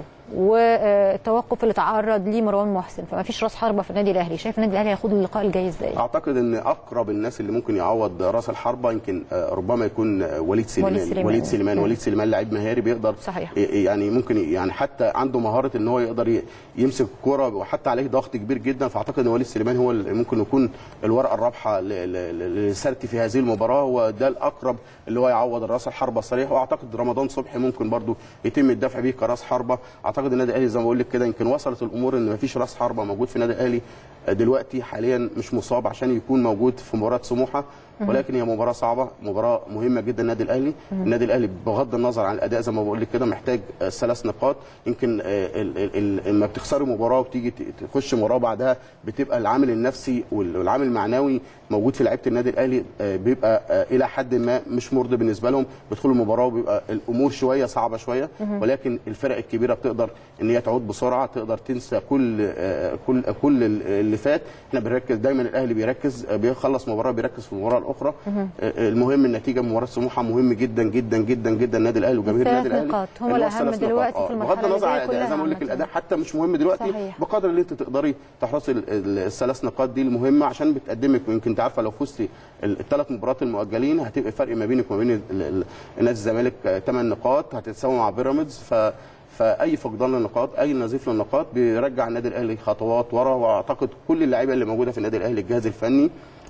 والتوقف اللي تعرض ليه مروان محسن فما فيش راس حربة في النادي الأهلي شايف النادي الأهلي هياخد اللقاء الجاي إزاي؟ اعتقد ان اقرب الناس اللي ممكن يعوض راس الحربه يمكن آه، ربما يكون آه، وليد سليمان وليد سليمان. وليد سليمان مم. وليد سليمان لعيب مهاري بيقدر صحيح. ي- يعني ممكن ي- يعني حتى عنده مهاره ان هو يقدر ي- يمسك الكوره وحتى عليه ضغط كبير جدا فاعتقد ان وليد سليمان هو اللي ممكن يكون الورقه الرابحه ل- ل- ل- لسارتي في هذه المباراه هو ده الاقرب اللي هو يعوض راس الحربه الصريح واعتقد رمضان صبحي ممكن برضو يتم الدفع بيه كراس حربه اعتقد النادي الاهلي زي ما بقول لك كده يمكن وصلت الامور ان مفيش راس حربه موجود في النادي الاهلي دلوقتي حاليا مش مصاب عشان يكون موجود في مباراه سموحه ولكن هي مباراه صعبه مباراه مهمه جدا النادي الاهلي النادي الاهلي بغض النظر عن الاداء زي ما بقول لك كده محتاج آه، ثلاث نقاط يمكن آه، ال- ال- ال- لما بتخسري مباراه وبتيجي ت- تخش مباراه بعدها بتبقى العامل النفسي وال- والعامل المعنوي موجود في لعيبه النادي الاهلي آه، بيبقى آه، الى حد ما مش مرضي بالنسبه لهم بيدخلوا المباراه وبيبقى الامور شويه صعبه شويه ولكن الفرق الكبيره بتقدر ان هي تعود بسرعه تقدر تنسى كل آه، كل كل اللي فات احنا بنركز دايما الاهلي بيركز آه، بيخلص مباراه بيركز في المباراه الاخرى آه، المهم النتيجه من مباراه سموحه مهم جدا جدا جدا جدا النادي الاهلي وجماهير الثلاث النادي الاهلي نقاط هم إن هو الأهم الثلاث دلوقتي نقاط. في آه، المرحلة بغض النظر اللي عن جاية الاداء زي ما بقول لك كلها الاداء حتى مش مهم دلوقتي صحيح. بقدر اللي انت تقدري تحرصي ال- ال- الثلاث نقاط دي المهمه عشان بتقدمك ويمكن انت عارفه لو فزتي الثلاث مباريات المؤجلين هتبقى فرق ما بينك وما بين ال- ال- نادي الزمالك 8 نقاط هتتساوي مع بيراميدز ف فاي فقدان للنقاط اي نزيف للنقاط بيرجع النادي الاهلي خطوات ورا واعتقد كل اللعيبه اللي موجوده في النادي الاهلي الجهاز الفني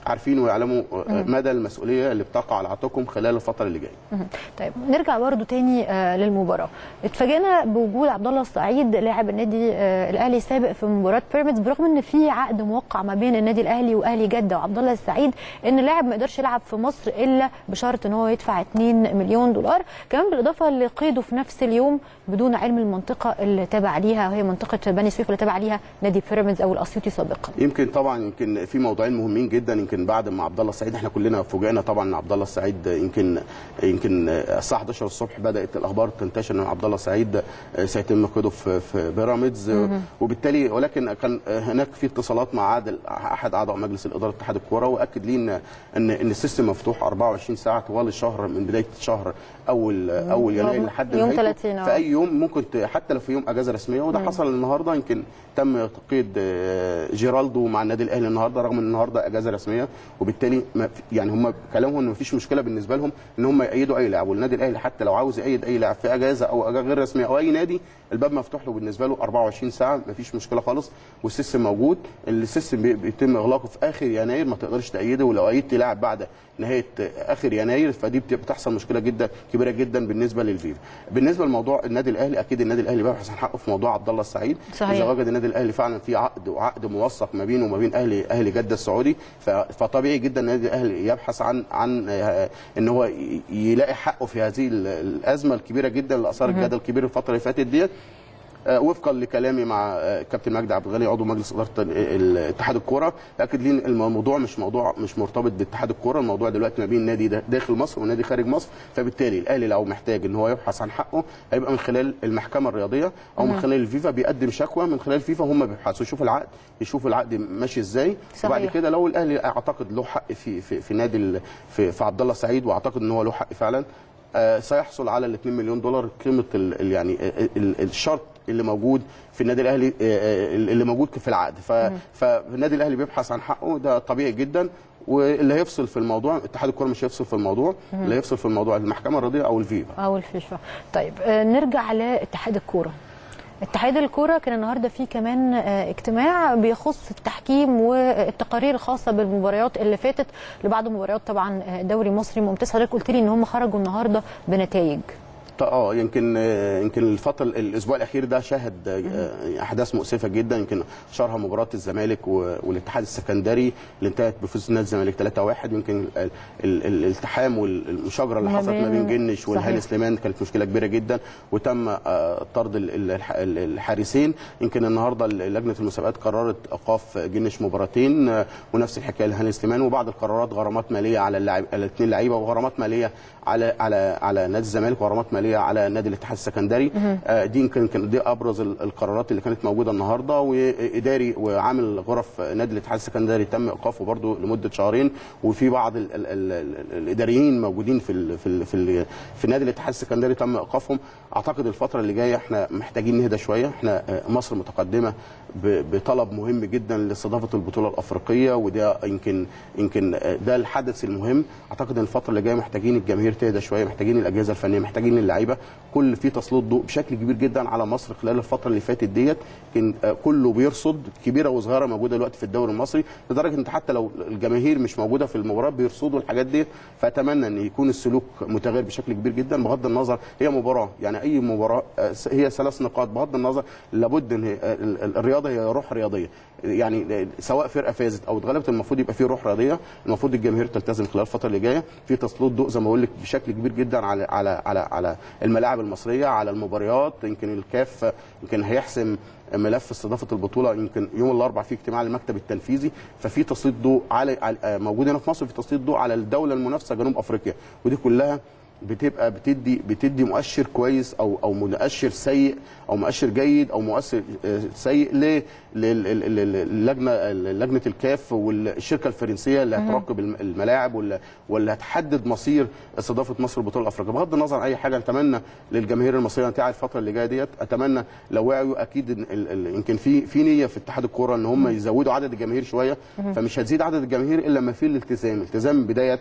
عارفين ويعلموا آه، مدى المسؤوليه اللي بتقع على عاتقهم خلال الفتره اللي جايه مهم. طيب نرجع برضو تاني آه، للمباراه اتفاجئنا بوجود عبد الله السعيد لاعب النادي آه، الاهلي السابق في مباراه بيراميدز برغم ان في عقد موقع ما بين النادي الاهلي واهلي جده وعبد الله السعيد ان اللاعب ما يقدرش يلعب في مصر الا بشرط ان هو يدفع 2 مليون دولار كمان بالاضافه لقيده في نفس اليوم بدون علم المنطقه اللي تابع ليها وهي منطقه بني سويف اللي تابع ليها نادي بيراميدز او الاسيوطي سابقا يمكن طبعا يمكن في موضوعين مهمين جدا يمكن بعد ما عبد الله السعيد احنا كلنا فوجئنا طبعا ان عبد الله السعيد يمكن يمكن الساعه 11 الصبح بدات الاخبار تنتشر ان عبد الله السعيد سيتم قيده في في بيراميدز وبالتالي ولكن كان هناك في اتصالات مع عادل احد اعضاء مجلس الاداره اتحاد الكوره واكد لي ان ان ان السيستم مفتوح 24 ساعه طوال الشهر من بدايه الشهر اول اول يناير لحد يوم نهايته. 30 آه. في اي يوم ممكن ت- حتى لو في يوم اجازه رسميه وده حصل النهارده يمكن تم تقييد آه، جيرالدو مع النادي الاهلي النهارده رغم ان النهارده اجازه رسميه وبالتالي ما في- يعني هم كلامهم ان مفيش مشكله بالنسبه لهم ان هم يأيدوا اي لاعب والنادي الاهلي حتى لو عاوز يأيد اي لاعب في اجازه او اجازه غير رسميه او اي نادي الباب مفتوح له بالنسبه له 24 ساعه مفيش مشكله خالص والسيستم موجود السيستم بي- بيتم اغلاقه في اخر يناير ما تقدرش تأيده ولو أيدت لاعب بعد نهايه اخر يناير فدي بت- بتحصل مشكله جدا كبيره جدا بالنسبه للفيفا بالنسبه لموضوع النادي الاهلي اكيد النادي الاهلي بيبحث عن حقه في موضوع عبد الله السعيد صحيح. اذا وجد النادي الاهلي فعلا في عقد وعقد موثق ما بينه وما بين اهلي اهلي جده السعودي ف- فطبيعي جدا النادي الاهلي يبحث عن عن آه، ان هو ي- يلاقي حقه في هذه ال- الازمه الكبيره جدا اللي اثارت جدل كبير الفتره اللي فاتت ديت آه، وفقا لكلامي مع آه، كابتن مجدي عبد الغني عضو مجلس اداره ال- ال- اتحاد الكوره اكد لي ان الموضوع مش موضوع مش مرتبط باتحاد الكوره الموضوع دلوقتي ما بين نادي دا- داخل مصر ونادي خارج مصر فبالتالي الاهلي لو محتاج ان هو يبحث عن حقه هيبقى من خلال المحكمه الرياضيه او من خلال الفيفا بيقدم شكوى من خلال الفيفا هم بيبحثوا يشوفوا العقد يشوفوا العقد ماشي ازاي صحيح. وبعد كده لو الاهلي اعتقد له حق في في, في نادي ال- في, في عبد الله سعيد واعتقد ان هو له حق فعلا آه، سيحصل على ال 2 مليون دولار قيمه ال ال يعني ال- ال- الشرط اللي موجود في النادي الاهلي آه، آه، اللي موجود في العقد ف- فالنادي الاهلي بيبحث عن حقه ده طبيعي جدا واللي هيفصل في الموضوع اتحاد الكوره مش هيفصل في الموضوع اللي هيفصل في الموضوع المحكمه الرياضيه او الفيفا او الفيفا طيب آه، نرجع لاتحاد الكوره اتحاد الكوره كان النهارده فيه كمان آه، اجتماع بيخص التحكيم والتقارير الخاصه بالمباريات اللي فاتت لبعض مباريات طبعا آه، الدوري المصري ممتاز حضرتك قلت لي ان هم خرجوا النهارده بنتائج ط- اه يمكن آه، يمكن الفتره الاسبوع الاخير ده شهد آه، احداث مؤسفه جدا يمكن اشهرها مباراه الزمالك و- والاتحاد السكندري اللي انتهت بفوز نادي الزمالك 3-1 يمكن ال- ال- الالتحام والمشاجره اللي ما حصلت ما بين- بين جنش والهاني صحيح. سليمان كانت مشكله كبيره جدا وتم آه، طرد ال- ال- الح- ال- الحارسين يمكن النهارده لجنه المسابقات قررت ايقاف جنش مباراتين آه، ونفس الحكايه لهاني سليمان وبعض القرارات غرامات ماليه على اللاعب على الاثنين لعيبه وغرامات ماليه على على على نادي الزمالك وغرامات ماليه على نادي الاتحاد السكندري آه، دي يمكن كان دي ابرز ال- القرارات اللي كانت موجوده النهارده واداري وعامل غرف نادي الاتحاد السكندري تم ايقافه برضو لمده شهرين وفي بعض ال ال ال ال الاداريين موجودين في ال في ال في, ال في نادي الاتحاد السكندري تم ايقافهم اعتقد الفتره اللي جايه احنا محتاجين نهدى شويه احنا آه، مصر متقدمه ب- بطلب مهم جدا لاستضافه البطوله الافريقيه وده يمكن يمكن آه، ده الحدث المهم اعتقد ان الفتره اللي جايه محتاجين الجماهير تهدى شويه محتاجين الاجهزه الفنيه محتاجين اللعيبه كل في تسليط ضوء بشكل كبير جدا على مصر خلال الفتره اللي فاتت ديت يمكن آه، كله بيرصد كبيره وصغيره موجوده دلوقتي في الدوري المصري لدرجه ان حتى لو الجماهير مش موجوده في المباراه بيرصدوا الحاجات دي فاتمنى ان يكون السلوك متغير بشكل كبير جدا بغض النظر هي مباراه يعني اي مباراه آه، هي ثلاث نقاط بغض النظر لابد ان هي- ال- ال- الرياضه هي روح رياضيه يعني سواء فرقه فازت او اتغلبت المفروض يبقى في روح رياضيه المفروض الجماهير تلتزم خلال الفتره اللي جايه في تسليط ضوء زي ما بقول لك بشكل كبير جدا على على على على الملاعب المصريه على المباريات يمكن الكاف يمكن هيحسم ملف استضافه البطوله يمكن يوم الاربعاء في اجتماع للمكتب التنفيذي ففي تسليط ضوء على على- آه، موجود هنا في مصر في تسليط ضوء على الدوله المنافسه جنوب افريقيا ودي كلها بتبقى بتدي بتدي مؤشر كويس او او مؤشر سيء او مؤشر جيد او مؤشر آه، سيء ل- لل- لل- لل- للجنه لجنه الكاف والشركه الفرنسيه اللي هتراقب الم- الملاعب واللي واللي هتحدد مصير استضافه مصر البطوله الافريقيه بغض النظر عن اي حاجه اتمنى للجماهير المصريه ان تعي الفتره اللي جايه ديت اتمنى لو وعيوا اكيد إن ال- ال- يمكن في في نيه في اتحاد الكوره ان هم يزودوا عدد الجماهير شويه فمش هتزيد عدد الجماهير الا لما في الالتزام التزام بدايه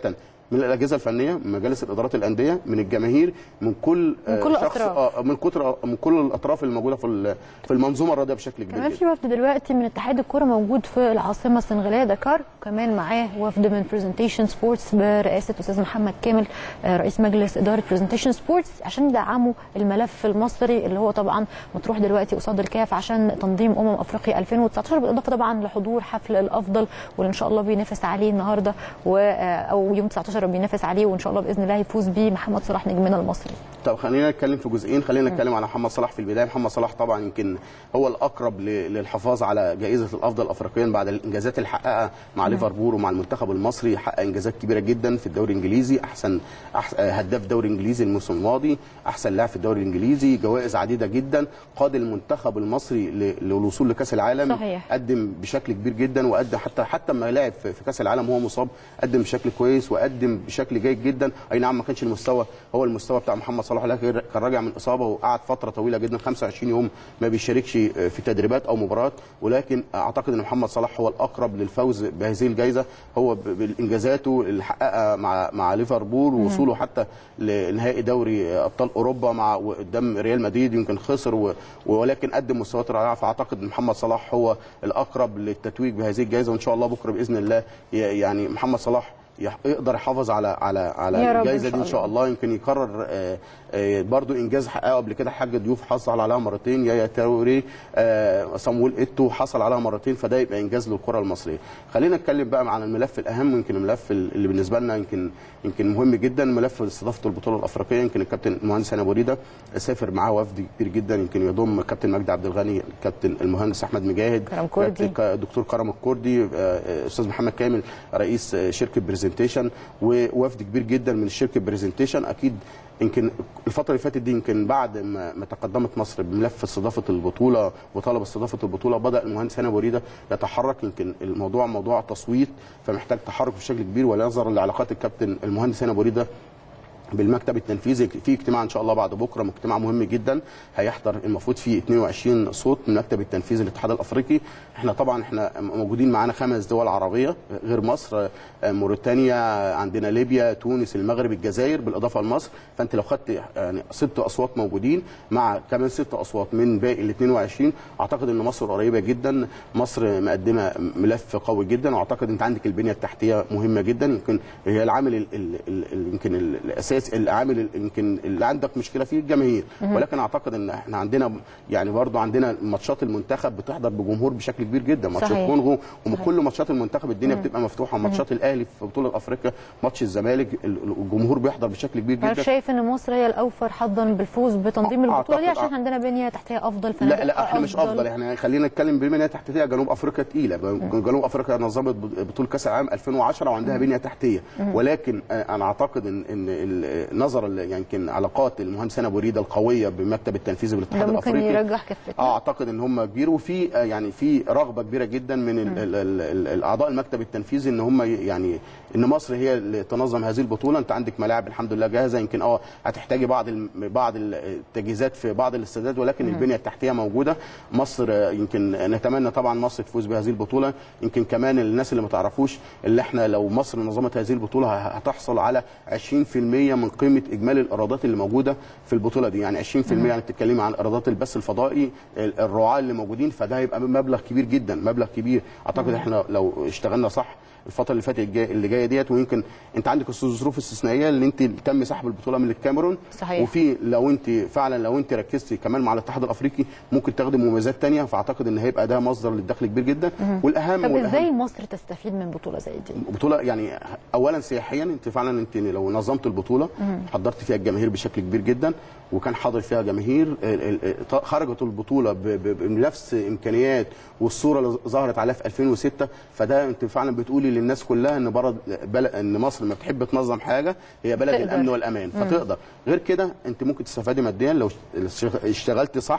من الاجهزه الفنيه من مجالس الادارات الانديه من الجماهير من كل من آه، كل شخص الأطراف. آه، من كتر من كل الاطراف الموجوده في ال- في المنظومه الرياضيه بشكل كبير كمان جدا. في وفد دلوقتي من اتحاد الكوره موجود في العاصمه السنغاليه دكار وكمان معاه وفد من برزنتيشن سبورتس برئاسه استاذ محمد كامل آه، رئيس مجلس اداره برزنتيشن سبورتس عشان يدعموا الملف المصري اللي هو طبعا مطروح دلوقتي قصاد الكاف عشان تنظيم امم افريقيا 2019 بالاضافه طبعا لحضور حفل الافضل واللي ان شاء الله بينافس عليه النهارده و آه، او يوم 19 بينافس عليه وان شاء الله باذن الله يفوز بيه محمد صلاح نجمنا المصري طب خلينا نتكلم في جزئين خلينا نتكلم على محمد صلاح في البدايه محمد صلاح طبعا يمكن هو الاقرب ل- للحفاظ على جائزه الافضل افريقيا بعد الانجازات اللي حققها مع ليفربول ومع المنتخب المصري حقق انجازات كبيره جدا في الدوري الانجليزي احسن أحسن هداف دوري انجليزي الموسم الماضي احسن لاعب في الدوري الانجليزي جوائز عديده جدا قاد المنتخب المصري ل- للوصول لكاس العالم صحيح. قدم بشكل كبير جدا وقدم حتى حتى لما لعب في في كاس العالم وهو مصاب قدم بشكل كويس وقدم بشكل جيد جدا اي نعم ما كانش المستوى هو المستوى بتاع محمد صلاح لكن كان راجع من اصابه وقعد فتره طويله جدا 25 يوم ما بيشاركش في تدريبات او مباريات ولكن اعتقد ان محمد صلاح هو الاقرب للفوز بهذه الجائزه هو ب- بالانجازاته اللي حققها مع مع ليفربول ووصوله حتى لنهائي دوري ابطال اوروبا مع قدام ريال مدريد يمكن خسر و- ولكن قدم مستويات رائعه فاعتقد ان محمد صلاح هو الاقرب للتتويج بهذه الجائزه وان شاء الله بكره باذن الله ي- يعني محمد صلاح يح- يقدر يحافظ على على يا على رب الجائزه إن دي ان شاء شاء الله يمكن يكرر آه، آه، برضو انجاز حققه قبل كده حاج ضيوف حصل عليها مرتين يايا تاوري آه، صامويل ايتو حصل عليها مرتين فده يبقى انجاز للكره المصريه خلينا نتكلم بقى عن الملف الاهم يمكن الملف اللي بالنسبه لنا يمكن يمكن مهم جدا ملف استضافه البطوله الافريقيه يمكن الكابتن المهندس هاني أبو ريده سافر معاه وفد كبير جدا يمكن يضم كابتن مجدي عبد الغني الكابتن المهندس احمد مجاهد كرم كردي. كابتن دكتور كرم الكردي آه، آه، استاذ محمد كامل رئيس آه، شركه برزنتيشن ووفد كبير جدا من شركه برزنتيشن اكيد يمكن الفتره اللي فاتت دي يمكن بعد ما ما تقدمت مصر بملف استضافه البطوله وطلب استضافه البطوله بدا المهندس هاني أبو ريده يتحرك يمكن الموضوع موضوع تصويت فمحتاج تحرك بشكل كبير ونظرا لعلاقات الكابتن المهندس هاني أبو ريده بالمكتب التنفيذي في اجتماع ان شاء الله بعد بكره اجتماع مهم جدا هيحضر المفروض فيه 22 صوت من المكتب التنفيذي للاتحاد الافريقي احنا طبعا احنا موجودين معانا خمس دول عربيه غير مصر آه، موريتانيا عندنا ليبيا تونس المغرب الجزائر بالاضافه لمصر فانت لو خدت يعني ست اصوات موجودين مع كمان ست اصوات من باقي ال 22 اعتقد ان مصر قريبه جدا مصر مقدمه ملف قوي جدا واعتقد انت عندك البنيه التحتيه مهمه جدا يمكن هي العامل ال- ال- ال- ال- يمكن ال- الاساس العامل ال- يمكن اللي عندك مشكله فيه الجماهير ولكن اعتقد ان احنا عندنا يعني برضو عندنا ماتشات المنتخب بتحضر بجمهور بشكل كبير جدا ماتشات صحيح. كونغو وكل ماتشات المنتخب الدنيا بتبقى مفتوحه ماتشات الاهلي في بطوله افريقيا ماتش الزمالك ال- الجمهور بيحضر بشكل كبير حضرتك جدا شايف ان مصر هي الاوفر حظا بالفوز بتنظيم البطوله دي أعتقد- عشان عندنا بنيه تحتيه افضل لا فنادق لا احنا مش افضل يعني خلينا نتكلم ببنيه تحتيه جنوب افريقيا تقيله جنوب افريقيا نظمت بطوله كاس العالم 2010 وعندها بنيه تحتيه ولكن آه، انا اعتقد ان ان ال- نظرا ل- يعني يمكن علاقات المهندس هاني أبو ريده القويه بالمكتب التنفيذي ده بالاتحاد ممكن الافريقي يرجح كفتنا اه اعتقد ان هم كبير وفي آه، يعني في رغبه كبيره جدا من ال- ال- ال- ال- الاعضاء المكتب التنفيذي ان هم ي- يعني ان مصر هي اللي تنظم هذه البطوله انت عندك ملاعب الحمد لله جاهزه يمكن اه هتحتاجي بعض الم- بعض التجهيزات في بعض الاستادات ولكن البنيه التحتيه موجوده مصر آه، يمكن نتمنى طبعا مصر تفوز بهذه البطوله يمكن كمان الناس اللي ما تعرفوش اللي احنا لو مصر نظمت هذه البطوله ه- هتحصل على 20% من قيمه اجمالي الايرادات اللي موجوده في البطوله دي يعني 20% يعني بتتكلمي عن ايرادات البث الفضائي ال- الرعاه اللي موجودين فده هيبقى مبلغ كبير جدا مبلغ كبير اعتقد احنا لو اشتغلنا صح الفتره اللي فاتت الجاي اللي جايه ديت ويمكن انت عندك الظروف الاستثنائيه اللي انت تم سحب البطوله من الكاميرون صحيح. وفي لو انت فعلا لو انت ركزتي كمان مع الاتحاد الافريقي ممكن تاخدي مميزات تانية فاعتقد ان هيبقى ده مصدر للدخل كبير جدا والاهم طب والأهم ازاي مصر تستفيد من بطوله زي دي؟ بطوله يعني اولا سياحيا انت فعلا انت لو نظمت البطوله حضرت فيها الجماهير بشكل كبير جدا وكان حاضر فيها جماهير ال- ال- ال- خرجت البطوله ب- ب- بنفس امكانيات والصوره اللي ظهرت عليها في 2006 فده انت فعلا بتقولي للناس كلها ان برد بل ان مصر لما بتحب تنظم حاجه هي بلد تقدر. الامن والامان فتقدر غير كده انت ممكن تستفادي ماديا لو اشتغلت صح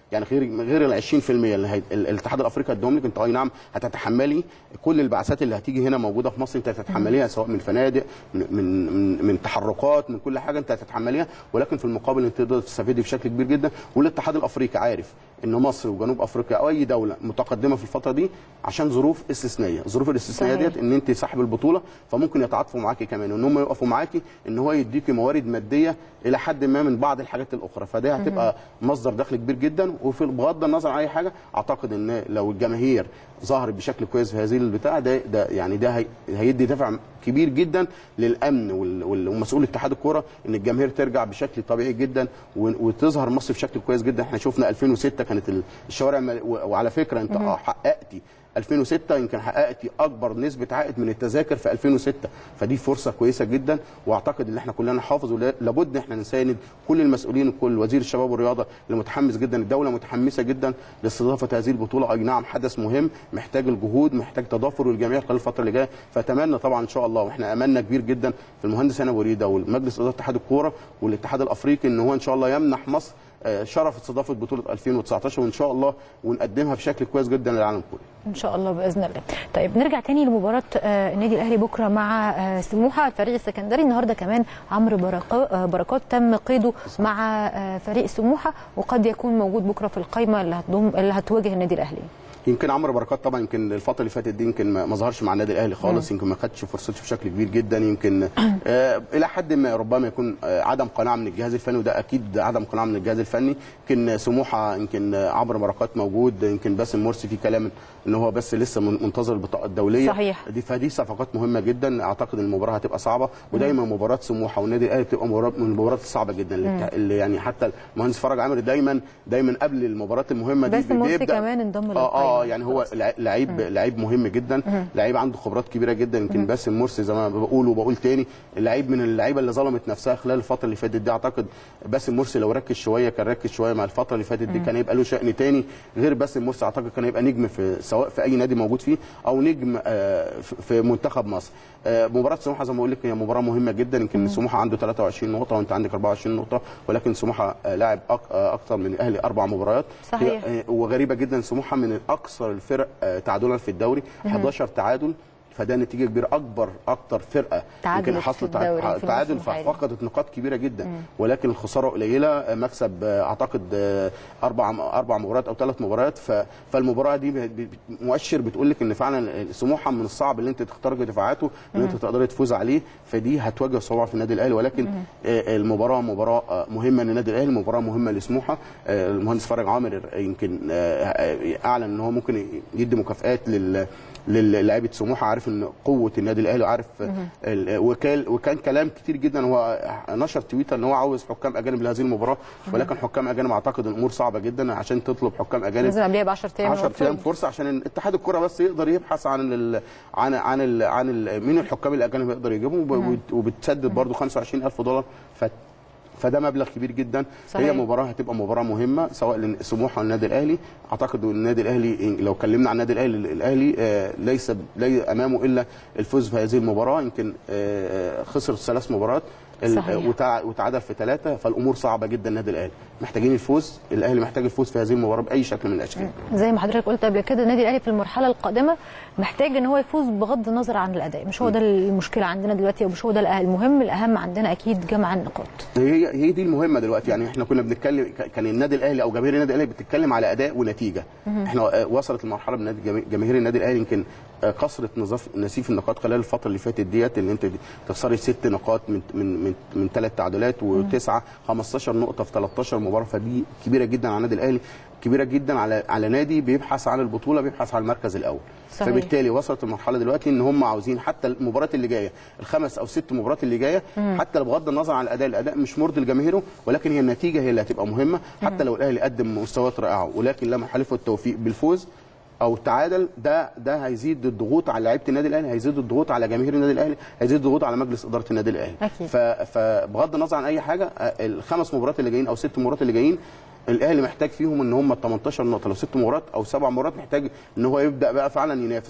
يعني غير غير ال 20% اللي هي ال- الاتحاد الافريقي ادهم لك انت اي نعم هتتحملي كل البعثات اللي هتيجي هنا موجوده في مصر انت هتتحمليها سواء من فنادق من من من, من تحركات من كل حاجه انت هتتحمليها ولكن في المقابل انت تقدر تستفيدي بشكل كبير جدا والاتحاد الافريقي عارف ان مصر وجنوب افريقيا او اي دوله متقدمه في الفتره دي عشان ظروف استثنائيه الظروف الاستثنائيه صحيح. ديت ان انت صاحب البطوله فممكن يتعاطفوا معاكي كمان وان هم يقفوا معاكي ان هو يديكي موارد ماديه الى حد ما من بعض الحاجات الاخرى فده هتبقى مصدر دخل كبير جدا وفي بغض النظر عن اي حاجه اعتقد ان لو الجماهير ظهرت بشكل كويس في هذه البتاع ده ده يعني ده هي- هيدي دفع كبير جدا للامن وال- وال- ومسؤول اتحاد الكوره ان الجماهير ترجع بشكل طبيعي جدا و- وتظهر مصر بشكل كويس جدا احنا شفنا 2006 كانت ال- الشوارع مل- و- وعلى فكره انت حققتي 2006 يمكن حققتي اكبر نسبه عائد من التذاكر في 2006 فدي فرصه كويسه جدا واعتقد ان احنا كلنا نحافظ ولا- لابد احنا نساند كل المسؤولين وكل وزير الشباب والرياضه اللي متحمس جدا الدوله متحمسه جدا لاستضافه هذه البطوله اي نعم حدث مهم محتاج الجهود محتاج تضافر الجميع خلال الفتره اللي جايه فاتمنى طبعا ان شاء الله واحنا املنا كبير جدا في المهندس هنا وريده والمجلس اداره اتحاد الكوره والاتحاد الافريقي ان هو ان شاء الله يمنح مصر آه، شرف استضافه بطوله 2019 وان شاء الله ونقدمها بشكل كويس جدا للعالم كله ان شاء الله باذن الله طيب نرجع تاني لمباراه آه، النادي الاهلي بكره مع آه، سموحه الفريق السكندري النهارده كمان عمرو بركا- آه، بركات تم قيده مع آه، فريق سموحه وقد يكون موجود بكره في القائمه اللي هتضم اللي هتواجه النادي الاهلي يمكن عمرو بركات طبعا يمكن الفتره اللي فاتت دي يمكن ما ما ظهرش مع النادي الاهلي خالص يمكن ما خدش فرصته بشكل كبير جدا يمكن آه الى حد ما ربما يكون آه عدم قناعه من الجهاز الفني وده اكيد عدم قناعه من الجهاز الفني يمكن سموحه يمكن آه، عمرو بركات موجود يمكن باسم مرسي في كلام ان هو بس لسه من- منتظر البطاقه الدوليه صحيح. دي فدي صفقات مهمه جدا اعتقد ان المباراه هتبقى صعبه ودايما مباراه سموحه والنادي الاهلي بتبقى مباراه من المباريات الصعبه جدا اللي, بتاع- اللي يعني حتى المهندس فرج عامر دايما دايما قبل المباريات المهمه دي باسم مرسي بيبدأ- كمان انضم اه اه للقائمة. يعني هو لع- لعيب لعيب مهم جدا لعيب عنده خبرات كبيره جدا يمكن باسم مرسي زي ما بقول وبقول تاني لعيب من اللعيبه اللي ظلمت نفسها خلال الفتره اللي فاتت دي اعتقد باسم مرسي لو ركز شويه كان ركز شويه مع الفتره اللي فاتت دي كان يبقى له شأن تاني غير باسم مرسي اعتقد كان يبقى نجم في سواء في اي نادي موجود فيه او نجم آه، في- في منتخب مصر آه، مباراه سموحه زي ما بقول لك هي مباراه مهمه جدا يمكن سموحه عنده 23 نقطه وانت عندك 24 نقطه ولكن سموحه آه، لاعب أك- آه، اكثر من الاهلي اربع مباريات صحيح. هي- آه، وغريبه جدا سموحه من اكثر الفرق آه، تعادلا في الدوري 11 تعادل فده نتيجه كبيره اكبر اكتر فرقه تعادلت يمكن في حصلت الدوري تع- في تعادل الموسم الحالي. ففقدت نقاط كبيره جدا ولكن الخساره قليله آه، مكسب آه، اعتقد آه، اربع اربع مباريات او ثلاث مباريات ف- فالمباراه دي ب- ب- مؤشر بتقول لك ان فعلا سموحه من الصعب ان انت تخترق دفاعاته ان انت تقدري تفوز عليه فدي هتواجه صعوبه في النادي الاهلي ولكن آه، المباراه مباراه آه، مهمه للنادي الاهلي مباراه مهمه لسموحه آه، المهندس فرج عامر يمكن آه، آه، اعلن ان هو ممكن يدي مكافئات لل للاعيبه سموحه عارف ان قوه النادي الاهلي وعارف ال- وكان وكان كلام كتير جدا هو نشر تويتر ان هو عاوز حكام اجانب لهذه المباراه ولكن حكام اجانب اعتقد الامور صعبه جدا عشان تطلب حكام اجانب لازم قبلها ب 10 ايام 10 ايام فرصه عشان اتحاد الكره بس يقدر يبحث عن ال عن عن ال عن ال مين الحكام الاجانب يقدر يجيبهم وب- وبتسدد برضه 25000 دولار ف فده مبلغ كبير جدا صحيح. هي مباراه هتبقى مباراه مهمه سواء لسموحه والنادي الاهلي اعتقد ان النادي الاهلي لو اتكلمنا عن النادي الاهلي الاهلي آه، ليس لي امامه الا الفوز في هذه المباراه يمكن آه، خسر ثلاث مباريات ال- صحيح. وتع- وتعادل في ثلاثه فالامور صعبه جدا النادي الاهلي محتاجين الفوز الاهلي محتاج الفوز في هذه المباراه باي شكل من الاشكال زي ما حضرتك قلت قبل كده النادي الاهلي في المرحله القادمه محتاج ان هو يفوز بغض النظر عن الاداء مش هو ده المشكله عندنا دلوقتي ومش هو ده الأه- المهم الاهم عندنا اكيد جمع النقاط هي هي دي المهمه دلوقتي يعني احنا كنا بنتكلم ك- كان النادي الاهلي او جماهير النادي الاهلي بتتكلم على اداء ونتيجه احنا آه، وصلت المرحله من نادي جماهير- جماهير النادي الاهلي يمكن آه، كسرت نظاف نسيف النقاط خلال الفتره اللي فاتت ديت اللي انت تخسري ست نقاط من من من, من ثلاث تعادلات وتسعه 15 نقطه في 13 مباراه فدي كبيره جدا على النادي الاهلي كبيره جدا على على نادي بيبحث عن البطوله بيبحث عن المركز الاول صحيح. فبالتالي بالتالي وصلت المرحله دلوقتي ان هم عاوزين حتى المباريات اللي جايه الخمس او ست مباريات اللي جايه حتى بغض النظر عن الاداء الاداء مش مرضي لجماهيره ولكن هي النتيجه هي اللي هتبقى مهمه حتى لو الاهلي قدم مستويات رائعه ولكن لم يحالفه التوفيق بالفوز او التعادل ده ده هيزيد الضغوط على لعيبه النادي الاهلي هيزيد الضغوط على جماهير النادي الاهلي هيزيد الضغوط على مجلس اداره النادي الاهلي أكيد. ف- فبغض النظر عن اي حاجه آه، الخمس مباريات اللي جايين او ست مباريات اللي جايين الاهلي محتاج فيهم ان هم 18 نقطه لو ست مباريات او سبع مباريات محتاج ان هو يبدا بقى فعلا ينافس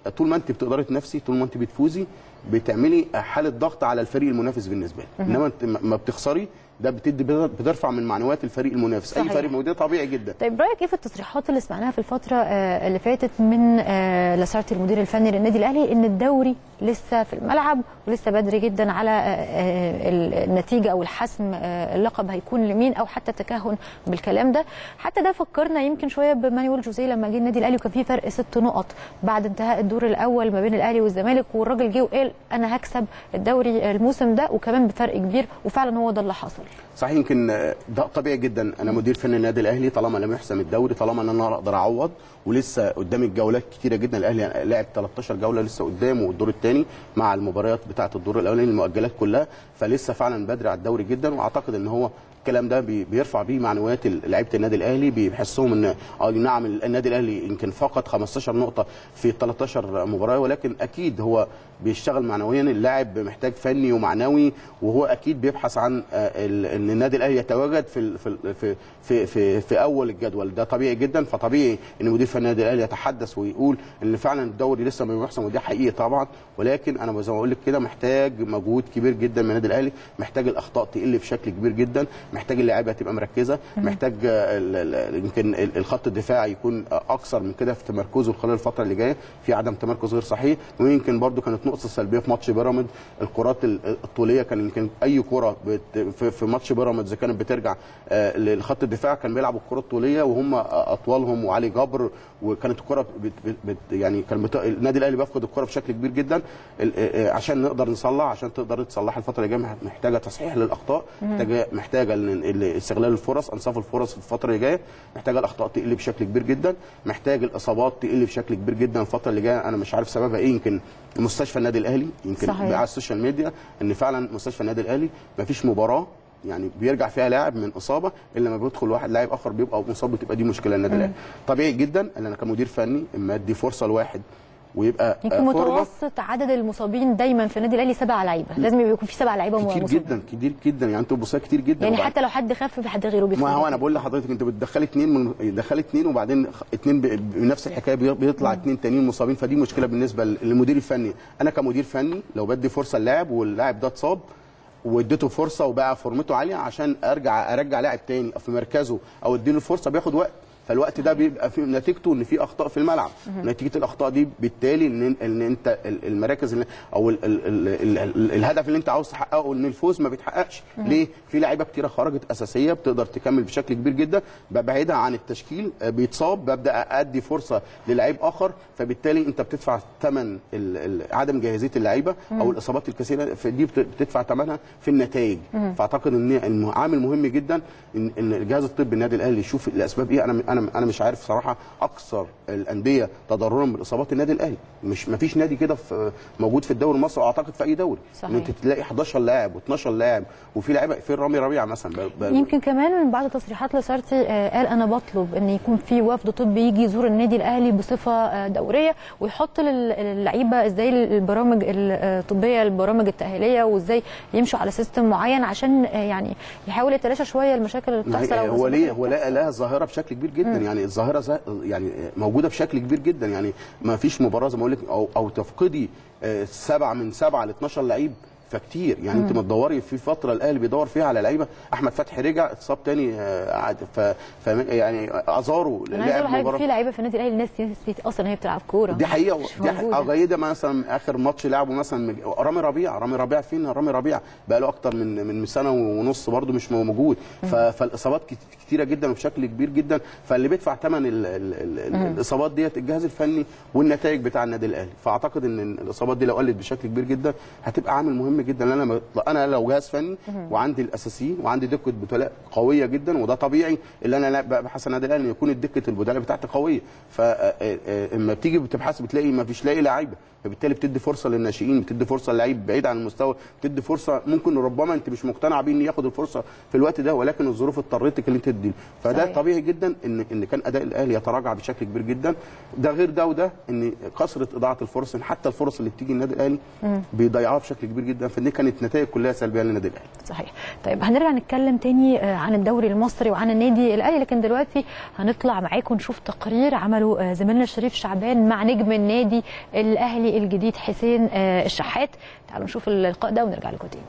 طول ما انت بتقدري تنافسي طول ما انت بتفوزي بتعملي حاله ضغط على الفريق المنافس بالنسبه لك انما انت ما بتخسري ده بتدي بترفع من معنويات الفريق المنافس اي صحيح. فريق موجود طبيعي جدا طيب رايك ايه في التصريحات اللي سمعناها في الفتره آه، اللي فاتت من آه، لاسارتي المدير الفني للنادي الاهلي ان الدوري لسه في الملعب ولسه بدري جدا على آه، آه، النتيجه او الحسم آه، اللقب هيكون لمين او حتى التكهن بالكلام ده حتى ده فكرنا يمكن شويه بمانويل جوزيه لما جه النادي الاهلي وكان في فرق ست نقط بعد انتهاء الدور الاول ما بين الاهلي والزمالك والراجل جه وقال انا هكسب الدوري الموسم ده وكمان بفرق كبير وفعلا هو ده اللي حصل صحيح يمكن ده طبيعي جدا انا مدير فني النادي الاهلي طالما لم يحسم الدوري طالما ان انا اقدر اعوض ولسه قدامي الجولات كتيره جدا الاهلي لعب 13 جوله لسه قدامه والدور الثاني مع المباريات بتاعه الدور الاولاني المؤجلات كلها فلسه فعلا بدري على الدوري جدا واعتقد ان هو الكلام ده بي- بيرفع بيه معنويات لعيبه النادي الاهلي بيحسهم ان اه نعم النادي الاهلي يمكن فقط 15 نقطه في 13 مباراه ولكن اكيد هو بيشتغل معنويا اللاعب محتاج فني ومعنوي وهو اكيد بيبحث عن آه، ال- ان النادي الاهلي يتواجد في ال- في ال- في في في, في اول الجدول ده طبيعي جدا فطبيعي ان مدير فني النادي الاهلي يتحدث ويقول ان فعلا الدوري لسه ما بيحسم ودي حقيقي طبعا ولكن انا زي ما بقول لك كده محتاج مجهود كبير جدا من النادي الاهلي محتاج الاخطاء تقل بشكل كبير جدا محتاج اللعيبه تبقى مركزه محتاج آه، ال- ال- يمكن ال- الخط الدفاعي يكون آه، اكثر من كده في تمركزه خلال الفتره اللي جايه في عدم تمركز غير صحيح ويمكن برده كانت نقطه سلبيه في ماتش بيراميدز الكرات ال- الطوليه كان يمكن اي كره بت- في- في ماتش بيراميدز كانت بترجع آه، للخط الدفاع كان بيلعبوا الكره الطوليه وهم آه، اطوالهم وعلي جبر وكانت الكره بت بت بت يعني كان بت... النادي الاهلي بيفقد الكره بشكل كبير جدا ال- آه، آه، عشان نقدر نصلح عشان تقدر تصلح الفتره اللي جايه محتاجه تصحيح للاخطاء محتاجه محتاجه ال- ال- استغلال الفرص انصاف الفرص في الفتره اللي جايه محتاجه الاخطاء تقل بشكل كبير جدا محتاج الاصابات تقل بشكل كبير جدا الفتره اللي جايه انا مش عارف سببها ايه يمكن مستشفى النادي الاهلي يمكن صحيح. على السوشيال ميديا ان فعلا مستشفى النادي الاهلي ما فيش مباراه يعني بيرجع فيها لاعب من اصابه الا لما بيدخل واحد لاعب اخر بيبقى مصاب بتبقى دي مشكله النادي الاهلي طبيعي جدا ان انا كمدير فني اما ادي فرصه لواحد ويبقى يمكن آه، فورمة متوسط عدد المصابين دايما في النادي الاهلي سبعه لعيبه لازم يبقى يكون في سبعه لعيبه كتير مصابين. جدا كتير جدا يعني انتوا بصوا كتير جدا يعني وبعد- حتى لو حد خف في حد غيره بيدخل ما هو انا بقول لحضرتك انت بتدخلي اثنين من دخلي اثنين وبعدين خ- اثنين ب- بنفس الحكايه بي- بيطلع اثنين تانيين مصابين فدي مشكله بالنسبه لل- للمدير الفني انا كمدير فني لو بدي فرصه للاعب واللاعب ده اتصاب واديته فرصه وبقى فورمته عاليه عشان ارجع ارجع لاعب تاني في مركزه او اديله فرصه بياخد وقت فالوقت ده بيبقى في نتيجته ان في اخطاء في الملعب نتيجه الاخطاء دي بالتالي ان ان انت ال- المراكز اللي او ال ال ال ال الهدف اللي انت عاوز تحققه ان الفوز ما بيتحققش ليه في لعيبه كتيره خرجت اساسيه بتقدر تكمل بشكل كبير جدا ببعدها عن التشكيل آه، بيتصاب ببدا ادي فرصه للعيب اخر فبالتالي انت بتدفع ثمن ال- ال- عدم جاهزيه اللعيبه او الاصابات الكثيره فدي بت- بتدفع ثمنها في النتائج فاعتقد ان إن عامل مهم جدا ان ان الجهاز الطبي النادي الاهلي يشوف الاسباب ايه انا انا انا مش عارف صراحه اكثر الانديه تضررا بالاصابات النادي الاهلي مش ما فيش نادي كده في موجود في الدوري المصري واعتقد في اي دوري صحيح. ان انت تلاقي 11 لاعب و12 لاعب وفي لعيبه في رامي ربيعه مثلا ب- ب- يمكن كمان بعد تصريحات لسارتي آه، قال انا بطلب ان يكون في وفد طبي يجي يزور النادي الاهلي بصفه آه، دوريه ويحط لل- للعيبه ازاي البرامج الطبيه البرامج التاهيليه وازاي يمشوا على سيستم معين عشان آه، يعني يحاول يتلاشى شويه المشاكل اللي ما هي- بتحصل أو هو ليه الإصابات هو لقى لها ظاهره بشكل كبير جدا يعني الظاهره زي يعني موجوده بشكل كبير جدا يعني ما فيش مباراه زي ما اقول لك او او تفقدي آه، سبعه من سبعه ل 12 لعيب فكتير يعني انت ما تدوري في فتره الاهلي بيدور فيها على لعيبه احمد فتحي رجع اتصاب تاني آه، عاد ف ف يعني ازارو انا عايز اقول لحضرتك في لعيبه في النادي الاهلي الناس نسيت اصلا هي بتلعب كوره دي حقيقه مش دي موجودة. حقيقه جيده مثلا اخر ماتش لعبه مثلا مج- رامي ربيع رامي ربيع فين رامي ربيع بقى له اكتر من من سنه ونص برده مش موجود ف- فالاصابات كت- كتيره جدا وبشكل كبير جدا فاللي بيدفع ثمن ال- ال- ال- ال- الاصابات ديت الجهاز الفني والنتائج بتاع النادي الاهلي فاعتقد ان الاصابات دي لو قلت بشكل كبير جدا هتبقى عامل مهم جدا لان انا انا لو جهاز فني وعندي الاساسيين وعندي دكه بدلاء قويه جدا وده طبيعي اللي انا لا- ببحث النادي الاهلي ان يكون الدكه البدلاء بتاعتي قويه فاما بتيجي بتبحث بتلاقي ما فيش لاقي لعيبه فبالتالي بتدي فرصه للناشئين بتدي فرصه للعيب بعيد عن المستوى بتدي فرصه ممكن ربما انت مش مقتنع بيه ان ياخد الفرصه في الوقت ده ولكن الظروف اضطرتك اللي انت تدي فده صحيح. طبيعي جدا ان ان كان اداء الاهلي يتراجع بشكل كبير جدا ده غير ده وده ان كثره اضاعه الفرص ان حتى الفرص اللي بتيجي النادي الاهلي بيضيعوها بشكل كبير جدا فدي كانت نتائج كلها سلبيه للنادي الاهلي صحيح طيب هنرجع نتكلم تاني آه، عن الدوري المصري وعن النادي الاهلي لكن دلوقتي هنطلع معاكم نشوف تقرير عمله آه، زميلنا شريف شعبان مع نجم النادي الاهلي الجديد حسين آه، الشحات تعالوا نشوف اللقاء ده ونرجع لكم تاني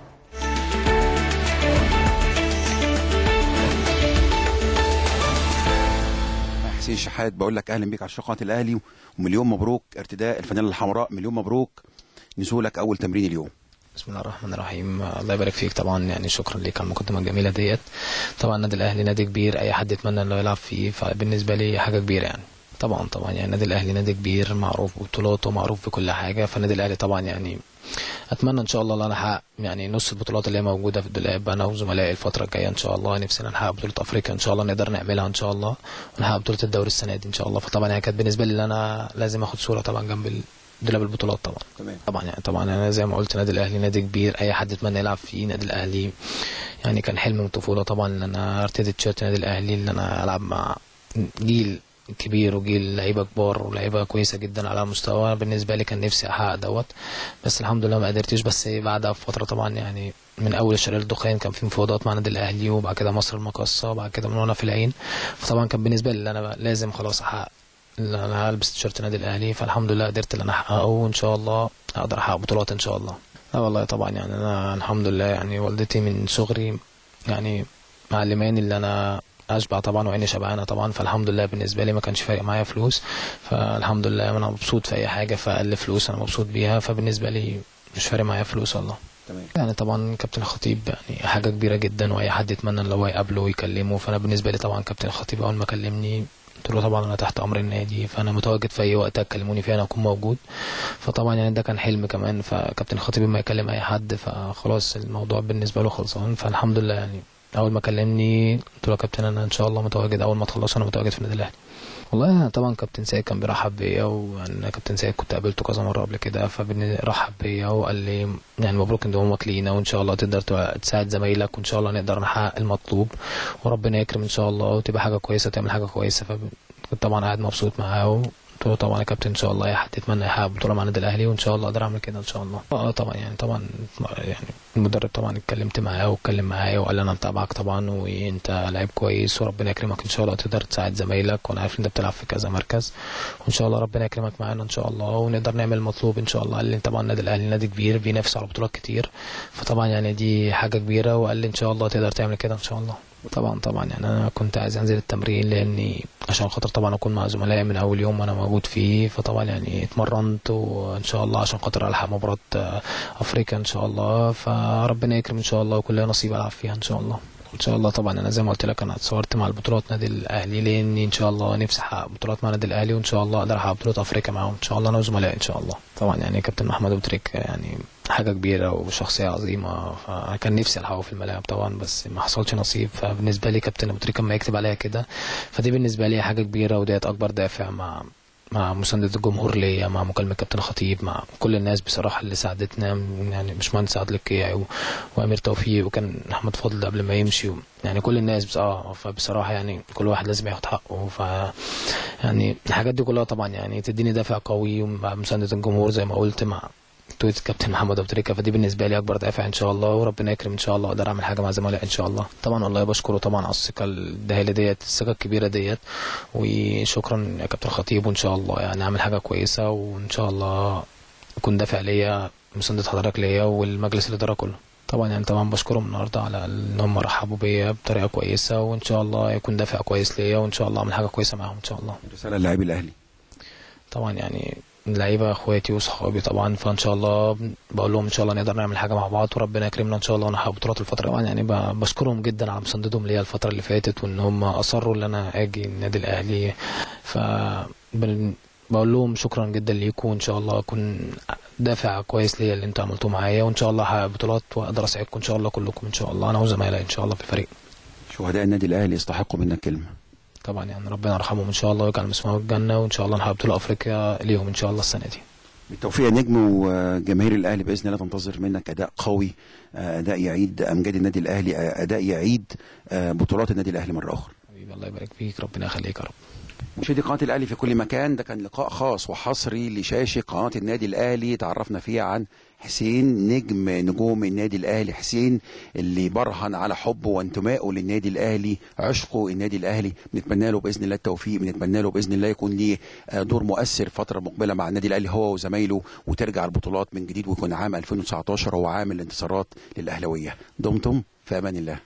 حسين شحات بقول لك اهلا بيك على شقة الاهلي ومليون مبروك ارتداء الفانيلا الحمراء مليون مبروك نزولك اول تمرين اليوم بسم الله الرحمن الرحيم الله يبارك فيك طبعا يعني شكرا ليك على المقدمه الجميله ديت طبعا النادي الاهلي نادي كبير اي حد يتمنى انه يلعب فيه فبالنسبه لي حاجه كبيره يعني طبعا طبعا يعني النادي الاهلي نادي كبير معروف ببطولاته معروف بكل حاجه فالنادي الاهلي طبعا يعني اتمنى ان شاء الله ان انا احقق يعني نص البطولات اللي هي موجوده في الدولاب انا وزملائي الفتره الجايه ان شاء الله نفسنا نحقق بطوله افريقيا ان شاء الله نقدر نعملها ان شاء الله ونحقق بطوله الدوري السنه دي ان شاء الله فطبعا يعني كانت بالنسبه لي ان انا لازم اخد صوره طبعا جنب دولاب البطولات طبعا تمام طبعا يعني طبعا انا زي ما قلت نادي الاهلي نادي كبير اي حد يتمنى يلعب فيه نادي الاهلي يعني كان حلم من الطفوله طبعا ان انا ارتدي تيشيرت نادي الاهلي ان انا العب مع جيل كبير وجيل لعيبه كبار ولعيبه كويسه جدا على مستوى بالنسبه لي كان نفسي احقق دوت بس الحمد لله ما قدرتش بس بعدها بفتره طبعا يعني من اول الشرير الدخان كان في مفاوضات مع النادي الاهلي وبعد كده مصر المقاصه وبعد كده من وانا في العين فطبعا كان بالنسبه لي ان انا لازم خلاص احقق ان انا هلبس تيشيرت النادي الاهلي فالحمد لله قدرت ان انا احققه وان شاء الله اقدر احقق بطولات ان شاء الله لا والله طبعا يعني انا الحمد لله يعني والدتي من صغري يعني معلماني اللي انا اشبع طبعا وعيني شبعانه طبعا فالحمد لله بالنسبه لي ما كانش فارق معايا فلوس فالحمد لله انا مبسوط في اي حاجه فاقل فلوس انا مبسوط بيها فبالنسبه لي مش فارق معايا فلوس والله تمام يعني طبعا كابتن الخطيب يعني حاجه كبيره جدا واي حد يتمنى ان هو يقابله ويكلمه فانا بالنسبه لي طبعا كابتن الخطيب اول ما كلمني قلت له طبعا انا تحت امر النادي فانا متواجد في اي وقت تكلموني فيه انا اكون موجود فطبعا يعني ده كان حلم كمان فكابتن الخطيب ما يكلم اي حد فخلاص الموضوع بالنسبه له خلصان فالحمد لله يعني اول ما كلمني قلت له يا كابتن انا ان شاء الله متواجد اول ما تخلص انا متواجد في النادي الاهلي والله أنا طبعا كابتن سيد كان بيرحب بيا وانا كابتن سيد كنت قابلته كذا مره قبل كده فرحب بيا وقال لي يعني مبروك انضمامك لينا وان شاء الله تقدر تساعد زمايلك وان شاء الله نقدر نحقق المطلوب وربنا يكرم ان شاء الله وتبقى حاجه كويسه تعمل حاجه كويسه فكنت طبعا قاعد مبسوط معاه قلت له طبعا يا كابتن ان شاء الله اي حد يتمنى يحقق بطوله مع النادي الاهلي وان شاء الله اقدر اعمل كده ان شاء الله اه طبعا يعني طبعا يعني المدرب طبعا اتكلمت معاه واتكلم معايا وقال لي انا متابعك طبعا وانت لعيب كويس وربنا يكرمك ان شاء الله تقدر تساعد زمايلك وانا عارف ان انت بتلعب في كذا مركز وان شاء الله ربنا يكرمك معانا ان شاء الله ونقدر نعمل المطلوب ان شاء الله قال لي طبعا النادي الاهلي نادي كبير بينافس على بطولات كتير فطبعا يعني دي حاجه كبيره وقال لي ان شاء الله تقدر تعمل كده ان شاء الله طبعا طبعا يعني انا كنت عايز انزل التمرين لاني عشان خاطر طبعا اكون مع زملائي من اول يوم انا موجود فيه فطبعا يعني اتمرنت وان شاء الله عشان خاطر الحق مباراه افريقيا ان شاء الله فربنا يكرم ان شاء الله وكل نصيب العب فيها ان شاء الله ان شاء الله طبعا انا زي ما قلت لك انا اتصورت مع البطولات نادي الاهلي لاني ان شاء الله نفسي احقق بطولات مع النادي الاهلي وان شاء الله اقدر احقق بطوله افريقيا معاهم ان شاء الله انا وزملائي ان شاء الله طبعا يعني كابتن محمد ابو تريكه يعني حاجه كبيره وشخصيه عظيمه فكان نفسي الحقه في الملاعب طبعا بس ما حصلش نصيب فبالنسبه لي كابتن ابو تريكه لما يكتب عليا كده فدي بالنسبه لي حاجه كبيره وديت اكبر دافع مع مع مساندة الجمهور ليا مع مكالمة كابتن خطيب مع كل الناس بصراحة اللي ساعدتنا يعني باشمهندس عادل الكيعي و... وأمير توفيق وكان أحمد فضل قبل ما يمشي و... يعني كل الناس بس اه فبصراحة يعني كل واحد لازم ياخد حقه ف يعني الحاجات دي كلها طبعا يعني تديني دافع قوي ومع مساندة الجمهور زي ما قلت مع تويت كابتن محمد ابو تريكه فدي بالنسبه لي اكبر دافع ان شاء الله وربنا يكرم ان شاء الله اقدر اعمل حاجه مع زملائي ان شاء الله طبعا والله بشكره طبعا على الثقه الدهيله ديت الثقه الكبيره ديت وشكرا يا كابتن خطيب وان شاء الله يعني اعمل حاجه كويسه وان شاء الله يكون دافع ليا مساندة حضرتك ليا والمجلس الاداره كله طبعا يعني طبعا بشكرهم النهارده على ان هم رحبوا بيا بطريقه كويسه وان شاء الله يكون دافع كويس ليا وان شاء الله اعمل حاجه كويسه معاهم ان شاء الله رساله للاعبي الاهلي طبعا يعني اللعيبه اخواتي واصحابي طبعا فان شاء الله بقول لهم ان شاء الله نقدر نعمل حاجه مع بعض وربنا يكرمنا ان شاء الله ونحقق بطولات الفتره طبعا يعني بشكرهم جدا على مساندتهم ليا الفتره اللي فاتت وان هم اصروا ان انا اجي النادي الاهلي ف بقول لهم شكرا جدا ليكم وان شاء الله اكون دافع كويس ليا اللي انتوا عملتوه معايا وان شاء الله احقق بطولات واقدر اساعدكم ان شاء الله كلكم ان شاء الله انا وزمايلي ان شاء الله في الفريق شهداء النادي الاهلي يستحقوا منك كلمه طبعا يعني ربنا يرحمهم ان شاء الله ويجعل مسمعهم الجنه وان شاء الله نحقق بطوله افريقيا ليهم ان شاء الله السنه دي بالتوفيق يا نجم وجماهير الاهلي باذن الله تنتظر منك اداء قوي اداء يعيد امجاد النادي الاهلي اداء يعيد بطولات النادي الاهلي مره اخرى حبيبي الله يبارك فيك ربنا يخليك يا رب مشاهدي قناه الاهلي في كل مكان ده كان لقاء خاص وحصري لشاشه قناه النادي الاهلي تعرفنا فيه عن حسين نجم نجوم النادي الاهلي حسين اللي برهن على حبه وانتمائه للنادي الاهلي عشقه النادي الاهلي بنتمنى له باذن الله التوفيق بنتمنى له باذن الله يكون ليه آه، دور مؤثر فتره مقبله مع النادي الاهلي هو وزمايله وترجع البطولات من جديد ويكون عام 2019 هو عام الانتصارات للاهلاويه دمتم في امان الله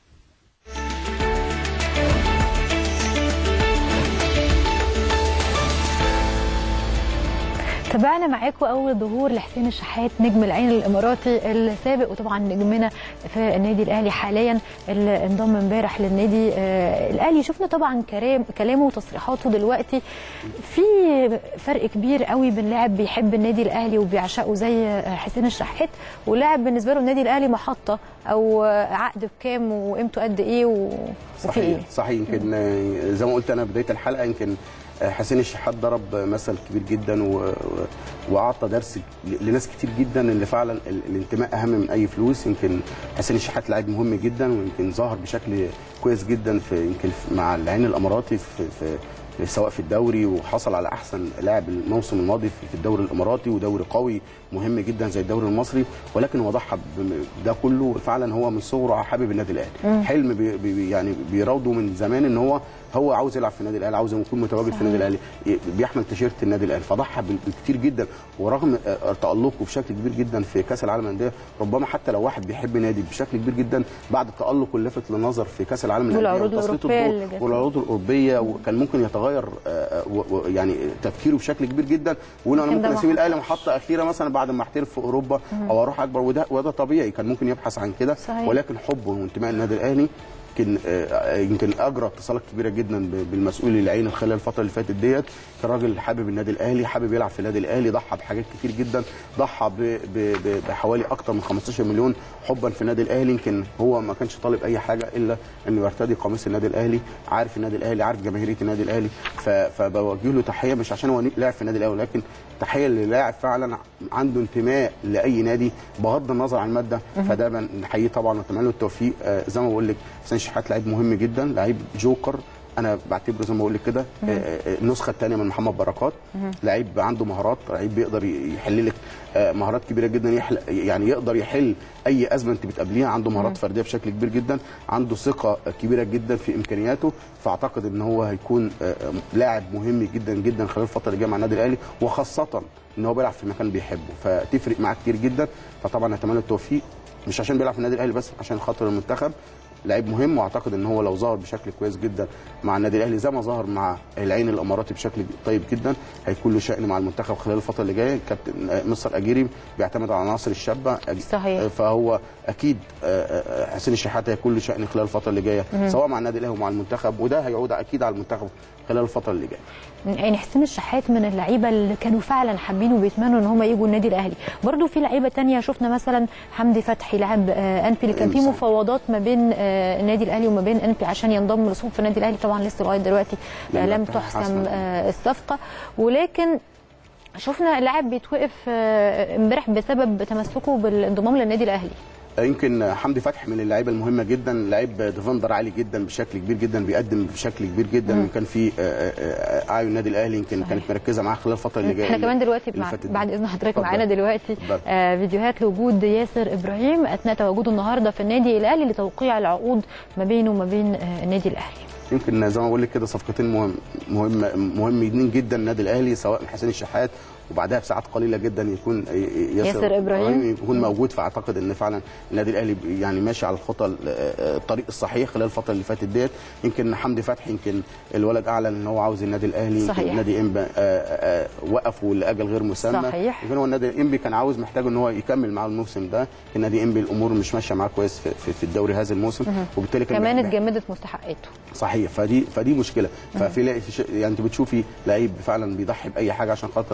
تابعنا معاكم اول ظهور لحسين الشحات نجم العين الاماراتي السابق وطبعا نجمنا في النادي الاهلي حاليا اللي انضم امبارح للنادي آه، الاهلي شفنا طبعا كلام كلامه وتصريحاته دلوقتي في فرق كبير قوي بين لاعب بيحب النادي الاهلي وبيعشقه زي آه، حسين الشحات ولاعب بالنسبه له النادي الاهلي محطه او آه، عقد بكام وقيمته قد ايه و- وفي ايه صحيح صحيح يمكن آه، زي ما قلت انا بدايه الحلقه يمكن آه، حسين الشحات ضرب مثل كبير جدا و- و- واعطى درس ل- لناس كتير جدا اللي فعلا ال- الانتماء اهم من اي فلوس يمكن حسين الشحات لاعب مهم جدا ويمكن ظهر بشكل كويس جدا في يمكن في- مع العين الاماراتي في, في سواء في الدوري وحصل على احسن لاعب الموسم الماضي في في الدوري الاماراتي ودوري قوي مهم جدا زي الدوري المصري ولكن هو ضحى بم- ده كله فعلا هو من صغره حابب النادي الاهلي حلم بي بي يعني بيراوده من زمان ان هو هو عاوز يلعب في النادي الاهلي عاوز يكون متواجد في النادي الاهلي بيحمل تيشيرت النادي الاهلي فضحى بال- بكتير جدا ورغم آه، تالقه بشكل كبير جدا في كاس العالم للانديه ربما حتى لو واحد بيحب نادي بشكل كبير جدا بعد التالق واللفت للنظر في كاس العالم للانديه والعروض وتسليط الأوروبية الضوء اللي جت. والعروض الاوروبيه وكان ممكن يتغير آه، آه، و- و- يعني تفكيره بشكل كبير جدا ويقول انا لكن ده ممكن ما اسيب الاهلي حصلش. محطه اخيره مثلا بعد ما احترف في اوروبا او اروح اكبر وده وده طبيعي كان ممكن يبحث عن كده صحيح. ولكن حبه وانتماء النادي الاهلي يمكن آه، يمكن اجرى اتصالات كبيره جدا ب- بالمسؤول العين خلال الفتره اللي فاتت ديت كان راجل حابب النادي الاهلي حابب يلعب في النادي الاهلي ضحى بحاجات كتير جدا ضحى ب- ب- ب- بحوالي اكتر من 15 مليون حبا في النادي الاهلي يمكن هو ما كانش طالب اي حاجه الا انه يرتدي قميص النادي الاهلي عارف النادي الاهلي عارف جماهيريه النادي الاهلي ف- فبوجه له تحيه مش عشان هو لاعب في النادي الاهلي ولكن تحيه للاعب فعلا عنده انتماء لاي نادي بغض النظر عن الماده فده بنحييه طبعا ونتمنى له التوفيق آه، زي ما بقول لك حسين شحات لعيب مهم جدا لعيب جوكر انا بعتبره زي ما بقول لك كده آه، آه، النسخه الثانيه من محمد بركات لعيب عنده مهارات لعيب بيقدر ي- يحل لك آه، مهارات كبيره جدا يحل يعني يقدر يحل اي ازمه انت بتقابليها عنده مهارات فرديه بشكل كبير جدا عنده ثقه كبيره جدا في امكانياته فاعتقد ان هو هيكون آه، آه، لاعب مهم جدا جدا خلال الفتره اللي جايه مع النادي الاهلي وخاصه ان هو بيلعب في مكان بيحبه فتفرق معاه كتير جدا فطبعا نتمنى التوفيق مش عشان بيلعب في النادي الاهلي بس عشان خاطر المنتخب لعيب مهم واعتقد ان هو لو ظهر بشكل كويس جدا مع النادي الاهلي زي ما ظهر مع العين الاماراتي بشكل طيب جدا هيكون له شأن مع المنتخب خلال الفتره اللي جايه كابتن آه، مستر اجيري بيعتمد على العناصر الشابه صحيح. آه، فهو اكيد آه، آه، حسين الشحات هيكون له شأن خلال الفتره اللي جايه سواء مع النادي الاهلي ومع المنتخب وده هيعود اكيد على المنتخب خلال الفتره اللي جايه يعني حسين الشحات من اللعيبه اللي كانوا فعلا حابين وبيتمنوا ان هم يجوا النادي الاهلي برضو في لعيبه تانية شفنا مثلا حمدي فتحي لاعب آه، انبي اللي كان في صحيح. مفاوضات ما بين آه، النادي الاهلي وما بين انبي عشان ينضم لصفوف النادي الاهلي طبعا لسه لغايه دلوقتي آه، لم لم ينتهي تحسم حسما. آه، الصفقه ولكن شفنا اللاعب بيتوقف آه، امبارح بسبب تمسكه بالانضمام للنادي الاهلي يمكن حمدي فتحي من اللعيبه المهمه جدا لعيب ديفندر عالي جدا بشكل كبير جدا بيقدم بشكل كبير جدا كان في آه، آه، آه، اعين النادي الاهلي يمكن صحيح. كانت مركزه معاه خلال الفتره اللي جايه احنا كمان دلوقتي اللي مع فاتت دي. بعد اذن حضرتك اتفضل. معانا دلوقتي اتفضل. آه فيديوهات لوجود ياسر ابراهيم اثناء تواجده النهارده في النادي الاهلي لتوقيع العقود ما بينه وما بين آه النادي الاهلي يمكن زي ما بقول لك كده صفقتين مهم مهم مهمين جدا النادي الاهلي سواء حسين الشحات وبعدها بساعات قليله جدا يكون ياسر, ياسر إبراهيم. يكون موجود فاعتقد ان فعلا النادي الاهلي يعني ماشي على الخطى ال- الطريق الصحيح خلال الفتره اللي فاتت ديت يمكن حمدي فتحي يمكن الولد اعلن ان هو عاوز النادي الاهلي صحيح. يمكن نادي انبا آه، آه، وقفوا لاجل غير مسمى صحيح. يمكن هو النادي الانبي كان عاوز محتاج ان هو يكمل معاه الموسم ده النادي انبي الامور مش ماشيه معاه كويس في, في, في الدوري هذا الموسم وبالتالي كان كمان محتاج- اتجمدت مستحقاته صحيح فدي فدي مشكله ففي لا- في ش- يعني انت بتشوفي لعيب فعلا بيضحي باي حاجه عشان خاطر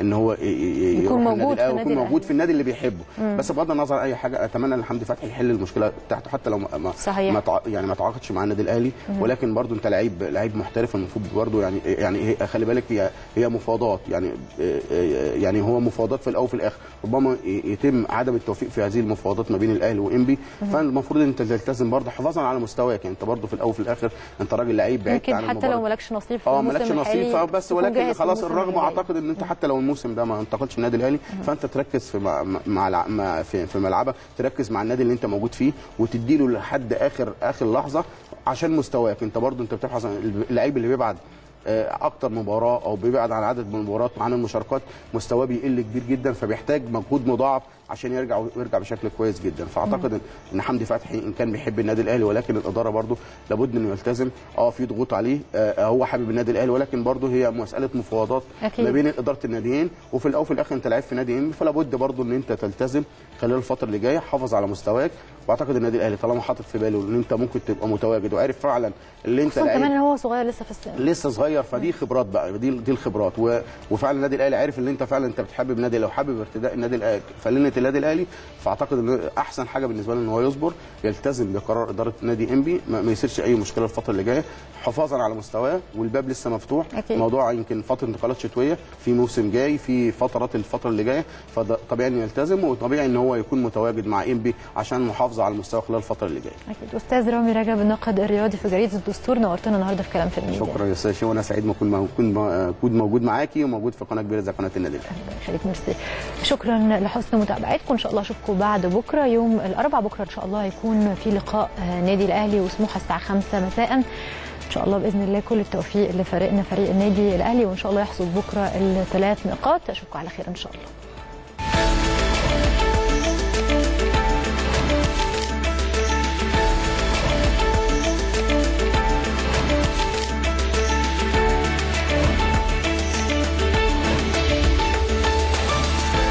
ان هو ي- ي- يكون يروح النادي موجود في الأهلي النادي ويكون موجود الأهلي. في النادي اللي بيحبه بس بغض النظر عن اي حاجه اتمنى ان حمدي فتحي يحل المشكله بتاعته حتى لو ما ما صحيح. ما تع... يعني ما تعاقدش مع النادي الاهلي ولكن برضو انت لعيب لعيب محترف المفروض برضو يعني يعني هي- خلي بالك هي هي مفاوضات يعني يعني هو مفاوضات في الاول وفي الاخر ربما ي- يتم عدم التوفيق في هذه المفاوضات ما بين الاهلي وانبي فالمفروض انت تلتزم برضو حفاظا على مستواك يعني انت برضو في الاول وفي الاخر انت راجل لعيب بعيد يمكن عن حتى المباراة. لو مالكش نصيب في اه الموسم مالكش نصيب الحالي فبس تكون ولكن جاهز خلاص للموسم الرغم اللي جاي. اعتقد ان انت حتى لو الموسم ده ما انتقلش النادي الاهلي فانت تركز في مع مع الع- مع- في, في ملعبك تركز مع النادي اللي انت موجود فيه وتدي له لحد اخر اخر لحظه عشان مستواك انت برضو انت بتبحث عن اللعيب اللي بيبعد آه، اكتر مباراه او بيبعد عن عدد من المباريات عن المشاركات مستواه بيقل كبير جدا فبيحتاج مجهود مضاعف عشان يرجع ويرجع بشكل كويس جدا فاعتقد إن- ان حمدي فتحي ان كان بيحب النادي الاهلي ولكن الاداره برضو لابد انه يلتزم اه في ضغوط عليه آه هو حابب النادي الاهلي ولكن برضو هي مساله مفاوضات أكيد. ما بين اداره الناديين وفي الاول وفي الاخر انت لعيب في نادي انبي فلا بد برضو ان انت تلتزم خلال الفتره اللي جايه حافظ على مستواك واعتقد النادي الاهلي طالما حاطط في باله ان انت ممكن تبقى متواجد وعارف فعلا اللي انت خصوصا لعيب كمان ان هو صغير لسه في السن لسه صغير فدي خبرات بقى دي دي الخبرات و... وفعلا النادي الاهلي عارف ان انت فعلا انت بتحبب النادي لو حابب ارتداء النادي الاهلي فلنه النادي الاهلي فاعتقد ان احسن حاجه بالنسبه له ان هو يصبر يلتزم بقرار اداره نادي انبي ما, ما يصيرش اي مشكله الفتره اللي جايه حفاظا على مستواه والباب لسه مفتوح أكيد. موضوع يمكن فتره انتقالات شتويه في موسم جاي في فترات الفتره اللي جايه فطبيعي انه يلتزم وطبيعي ان هو يكون متواجد مع انبي عشان المحافظه على المستوى خلال الفتره اللي جايه اكيد استاذ رامي رجب الناقد الرياضي في جريده الدستور نورتنا النهارده في كلام في الميديا شكرا يا استاذ شيماء وانا سعيد ما اكون اكون اكون موجود معاكي وموجود في قناه كبيره زي قناه النادي الاهلي الله يخليك ميرسي شكرا لحسن متابعتكم ان شاء الله اشوفكم بعد بكره يوم الاربعاء بكره ان شاء الله هيكون في لقاء آه، نادي الاهلي وسموحه الساعه 5 مساء ان شاء الله باذن الله كل التوفيق لفريقنا فريق النادي الاهلي وان شاء الله يحصد بكره الثلاث نقاط اشوفكم على خير ان شاء الله